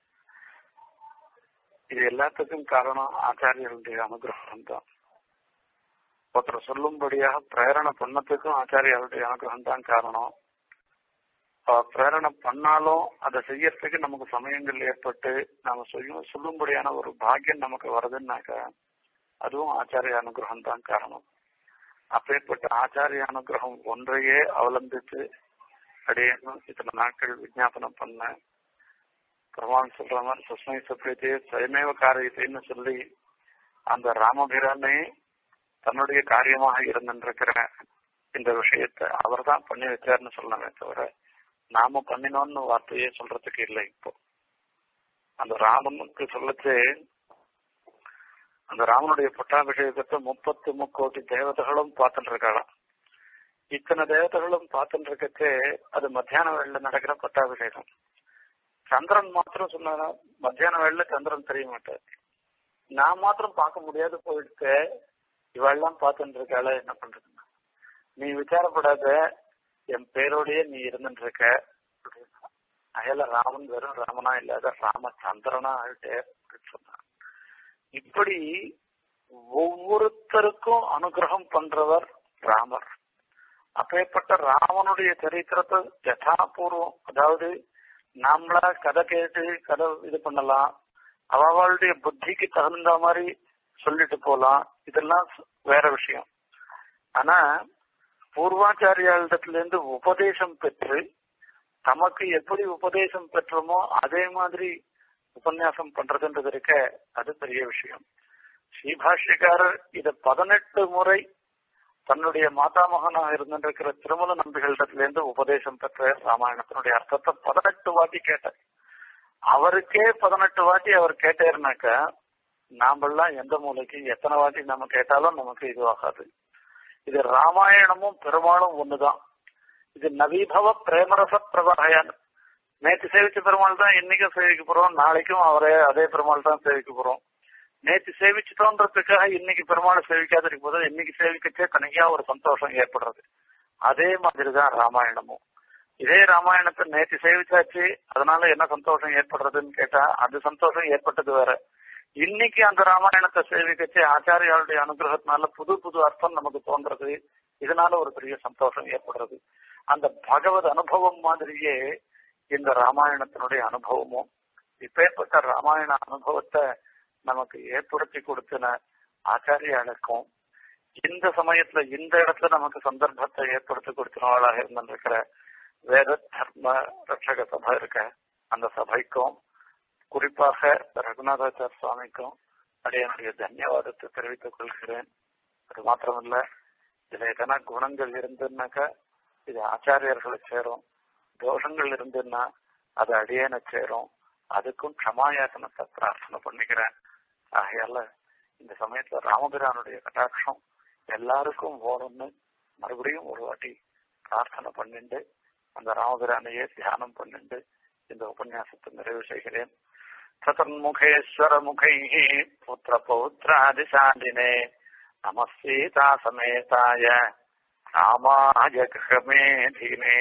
இது எல்லாத்துக்கும் காரணம் ஆச்சாரியர்களுடைய அனுகிரகம் தான் ஒருத்தர் சொல்லும்படியாக பிரேரணை பண்ணத்துக்கும் ஆச்சாரியாருடைய அனுகிரகம் தான் காரணம் பிரேரணை பண்ணாலும் அதை செய்யறதுக்கு நமக்கு சமயங்கள் ஏற்பட்டு நாம சொல்லும் சொல்லும்படியான ஒரு பாக்கியம் நமக்கு வருதுன்னாக்கா அதுவும் ஆச்சாரிய அனுகிரகம் தான் காரணம் அப்பேற்பட்ட ஆச்சாரிய அனுகிரகம் ஒன்றையே அவலம்பித்து அப்படியே இத்தனை நாட்கள் விஜாபனம் பண்ண பெருமான் சொல்ற மாதிரி சுஸ்மை சப்ரியத்தை சுயமேவ காரியத்தைன்னு சொல்லி அந்த ராமபிரானே தன்னுடைய காரியமாக இருந்திருக்கிற இந்த விஷயத்தை அவர் தான் பண்ணி வச்சாருன்னு சொல்லணுமே தவிர நாம பண்ணினோம்னு வார்த்தையே சொல்றதுக்கு இல்லை இப்போ அந்த ராமனுக்கு சொல்லச்சு அந்த ராமனுடைய பட்டாபிஷேகத்தை முப்பத்து முக்கோடி தேவதைகளும் பார்த்துட்டு இருக்காளாம் இத்தனை தேவதைகளும் பார்த்துட்டு இருக்கச்சே அது மத்தியான வேளையில நடக்கிற பட்டாபிஷேகம் சந்திரன் மாத்திரம் சொன்னா மத்தியான வேளையில சந்திரன் தெரிய மாட்டார் நான் மாத்திரம் பார்க்க முடியாது போயிட்டு இவெல்லாம் பார்த்துட்டு இருக்காள என்ன பண்றது நீ விசாரப்படாத என் பேரோடயே நீ இருந்துட்டு இருக்க அயல ராமன் வெறும் ராமனா இல்லாத ராமச்சந்திரனா ஆயிட்டே அப்படின்னு சொன்னான் இப்படி ஒவ்வொருத்தருக்கும் அனுகிரகம் பண்றவர் ராமர் அப்பேற்பட்ட ராமனுடைய சரித்திரத்தை யதாபூர்வம் அதாவது நாமளா கதை கேட்டு கதை இது பண்ணலாம் அவளுடைய புத்திக்கு தகுந்த மாதிரி சொல்லிட்டு போலாம் இதெல்லாம் வேற விஷயம் ஆனா பூர்வாச்சாரியாளிடத்துல இருந்து உபதேசம் பெற்று தமக்கு எப்படி உபதேசம் பெற்றோமோ அதே மாதிரி உபன்யாசம் பண்றதுன்றது இருக்க அது பெரிய விஷயம் ஸ்ரீபாஷ்யக்காரர் இத பதினெட்டு முறை தன்னுடைய மாதாமகனாக இருந்திருக்கிற திருமல நம்பிகளிடத்துல இருந்து உபதேசம் பெற்ற ராமாயணத்தினுடைய அர்த்தத்தை பதினெட்டு வாட்டி கேட்டார் அவருக்கே பதினெட்டு வாட்டி அவர் கேட்டாருனாக்க நாமெல்லாம் எந்த மூலைக்கு எத்தனை வாட்டி நம்ம கேட்டாலும் நமக்கு இதுவாகாது இது ராமாயணமும் பெருமாளும் ஒண்ணுதான் இது நவீபவ பிரேமரச பிரபாயான் நேற்று சேவிச்ச பெருமாள் தான் இன்னைக்கும் சேவிக்க போறோம் நாளைக்கும் அவரே அதே பெருமாள் தான் சேவிக்க போறோம் நேற்று சேவிச்சிட்டோன்றதுக்காக இன்னைக்கு பெருமாளை சேவிக்காத இருக்கும் போது இன்னைக்கு சேவிக்கச்சே தனியா ஒரு சந்தோஷம் ஏற்படுறது அதே மாதிரிதான் ராமாயணமும் இதே ராமாயணத்தை நேற்று சேவிச்சாச்சு அதனால என்ன சந்தோஷம் ஏற்படுறதுன்னு கேட்டா அது சந்தோஷம் ஏற்பட்டது வேற இன்னைக்கு அந்த ராமாயணத்தை சேவிக்கச்சு ஆச்சாரியாளுடைய அனுகிரகத்தினால புது புது அர்த்தம் நமக்கு தோன்றது இதனால ஒரு பெரிய சந்தோஷம் ஏற்படுறது அந்த பகவத் அனுபவம் மாதிரியே இந்த ராமாயணத்தினுடைய அனுபவமும் இப்பேற்பட்ட ராமாயண அனுபவத்தை நமக்கு ஏற்படுத்தி கொடுத்தின ஆச்சாரியாளுக்கும் இந்த சமயத்துல இந்த இடத்துல நமக்கு சந்தர்ப்பத்தை ஏற்படுத்தி கொடுத்தினவளாக இருந்திருக்கிற வேத தர்ம ரட்சக சபை இருக்க அந்த சபைக்கும் குறிப்பாக ரகுநாதாச்சார் சுவாமிக்கும் அடையனுடைய தன்யவாதத்தை தெரிவித்துக் கொள்கிறேன் அது மாத்திரமல்ல இதுல எதனா குணங்கள் இருந்துன்னாக்கா இது ஆச்சாரியர்களை சேரும் தோஷங்கள் இருந்துன்னா அது அடியேன சேரும் அதுக்கும் க்ஷமாயாசனத்தை பிரார்த்தனை பண்ணிக்கிறேன் ஆகையால இந்த சமயத்துல ராமபிரானுடைய கட்டாட்சம் எல்லாருக்கும் போகணும்னு மறுபடியும் ஒரு வாட்டி பிரார்த்தனை பண்ணிண்டு அந்த ராமபிரானையே தியானம் பண்ணிண்டு இந்த உபன்யாசத்தை நிறைவு செய்கிறேன் சதன்முகேஸ்வர முகை புத்திர பௌத்ராதிசாண்டினே நம சீதா சமேதாய ராமாய கிரகமேதினே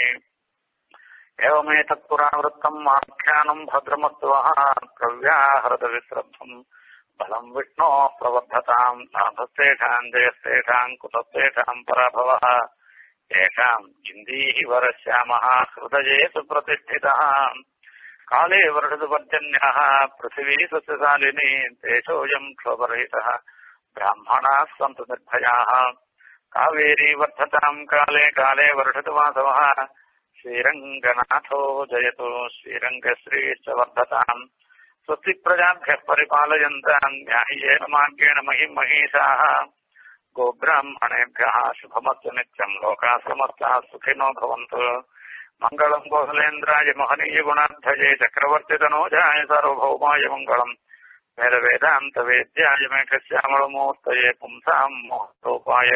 एवमेतत्पुरावृत्तम् आख्यानम् भद्रमत्वः प्रव्याहृतविश्रब्धम् बलम् विष्णोः प्रवर्धताम् नाभस्तेषाम् जयस्तेषाम् कुतस्तेषाम् पराभवः येषाम् इन्दीः वरश्यामः हृदये सुप्रतिष्ठितः काले वर्षतु पर्जन्यः पृथिवी सस्यशालिनी देशोऽयम् क्षोभरहितः ब्राह्मणाः सन्तु निर्भयाः कावेरी वर्धताम् काले काले वर्षतु वासवः श्रीरङ्गनाथो जयतु श्रीरङ्गश्रीश्च वर्धताम् स्वस्ति प्रजाभ्यः परिपालयन्ताम् न्याय्येन मार्गेण महिम् महीषाः गोब्राह्मणेभ्यः शुभमस्तु नित्यम् लोकाः समस्ताः सुखिनो भवन्तु मङ्गलम् कोसलेन्द्राय महनीयगुणार्थये चक्रवर्तितनोजाय सार्वभौमाय मङ्गलम् वेदवेदान्तवेद्याय मेघश्यामलमूर्तये पुंसाम् मोहतोपाय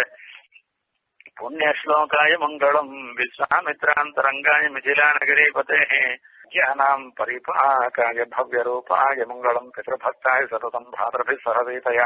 पुण्यश्लोकाय मङ्गलम् विश्वामित्रान्तरङ्गाय मिथिलानगरीपतेः ज्ञानाम् परिपाकाय भव्यरूपाय मङ्गलम् पितृभक्ताय सततम् भाद्रभिः सहवीतया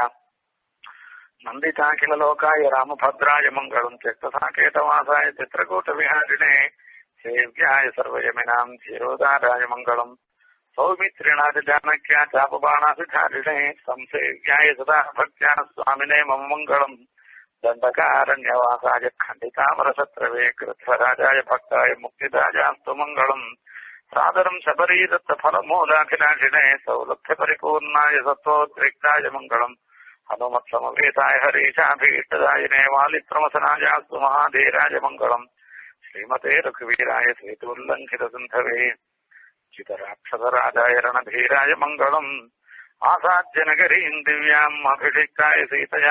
नन्दिताखिललोकाय रामभद्राय मङ्गलम् त्यक्तसाकेतवासाय चित्रकूटविहारिणे सेव्याय सर्वयमिनाम् धीरोदाराय मङ्गलम् सौमित्रिणादिजानक्या चापबाणाधिधारिणे संसेव्याय सदा भक्त्या स्वामिने मम मङ्गलम् दण्डकारण्यवासाय खण्डितामरशत्रवे कृध्वराजाय भक्ताय मुक्तिदायास्तु मङ्गलम् सादरम् शबरीदत्तफलमूलाखिलाखिणे सौलभ्यपरिपूर्णाय सत्त्वोद्रिक्ताय मङ्गलम् हनुमत्समवेताय हरीशाभीष्टदायिने वालिप्रमसनायास्तु महाधीराय मङ्गलम् श्रीमते रघुवीराय सेतुल्लङ्घितसिन्धवे चितराक्षसराजाय रणधीराय मङ्गलम् आसाद्यनगरीम् दिव्याम् अभिषिक्ताय सीतया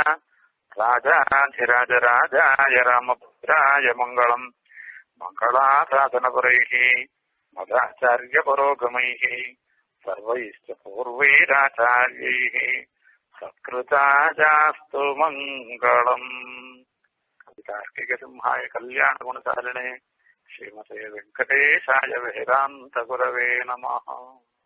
राजाधिराजराजाय रामपुत्राय मङ्गलम् मङ्गलासाधनपरैः मदाचार्यपरोगमैः सर्वैश्च पूर्वैराचार्यैः सत्कृताजास्तु मङ्गलम् कवितार्किकसिंहाय कल्याणगुणचारिणे श्रीमते वेङ्कटेशाय वेदान्तगुरवे नमः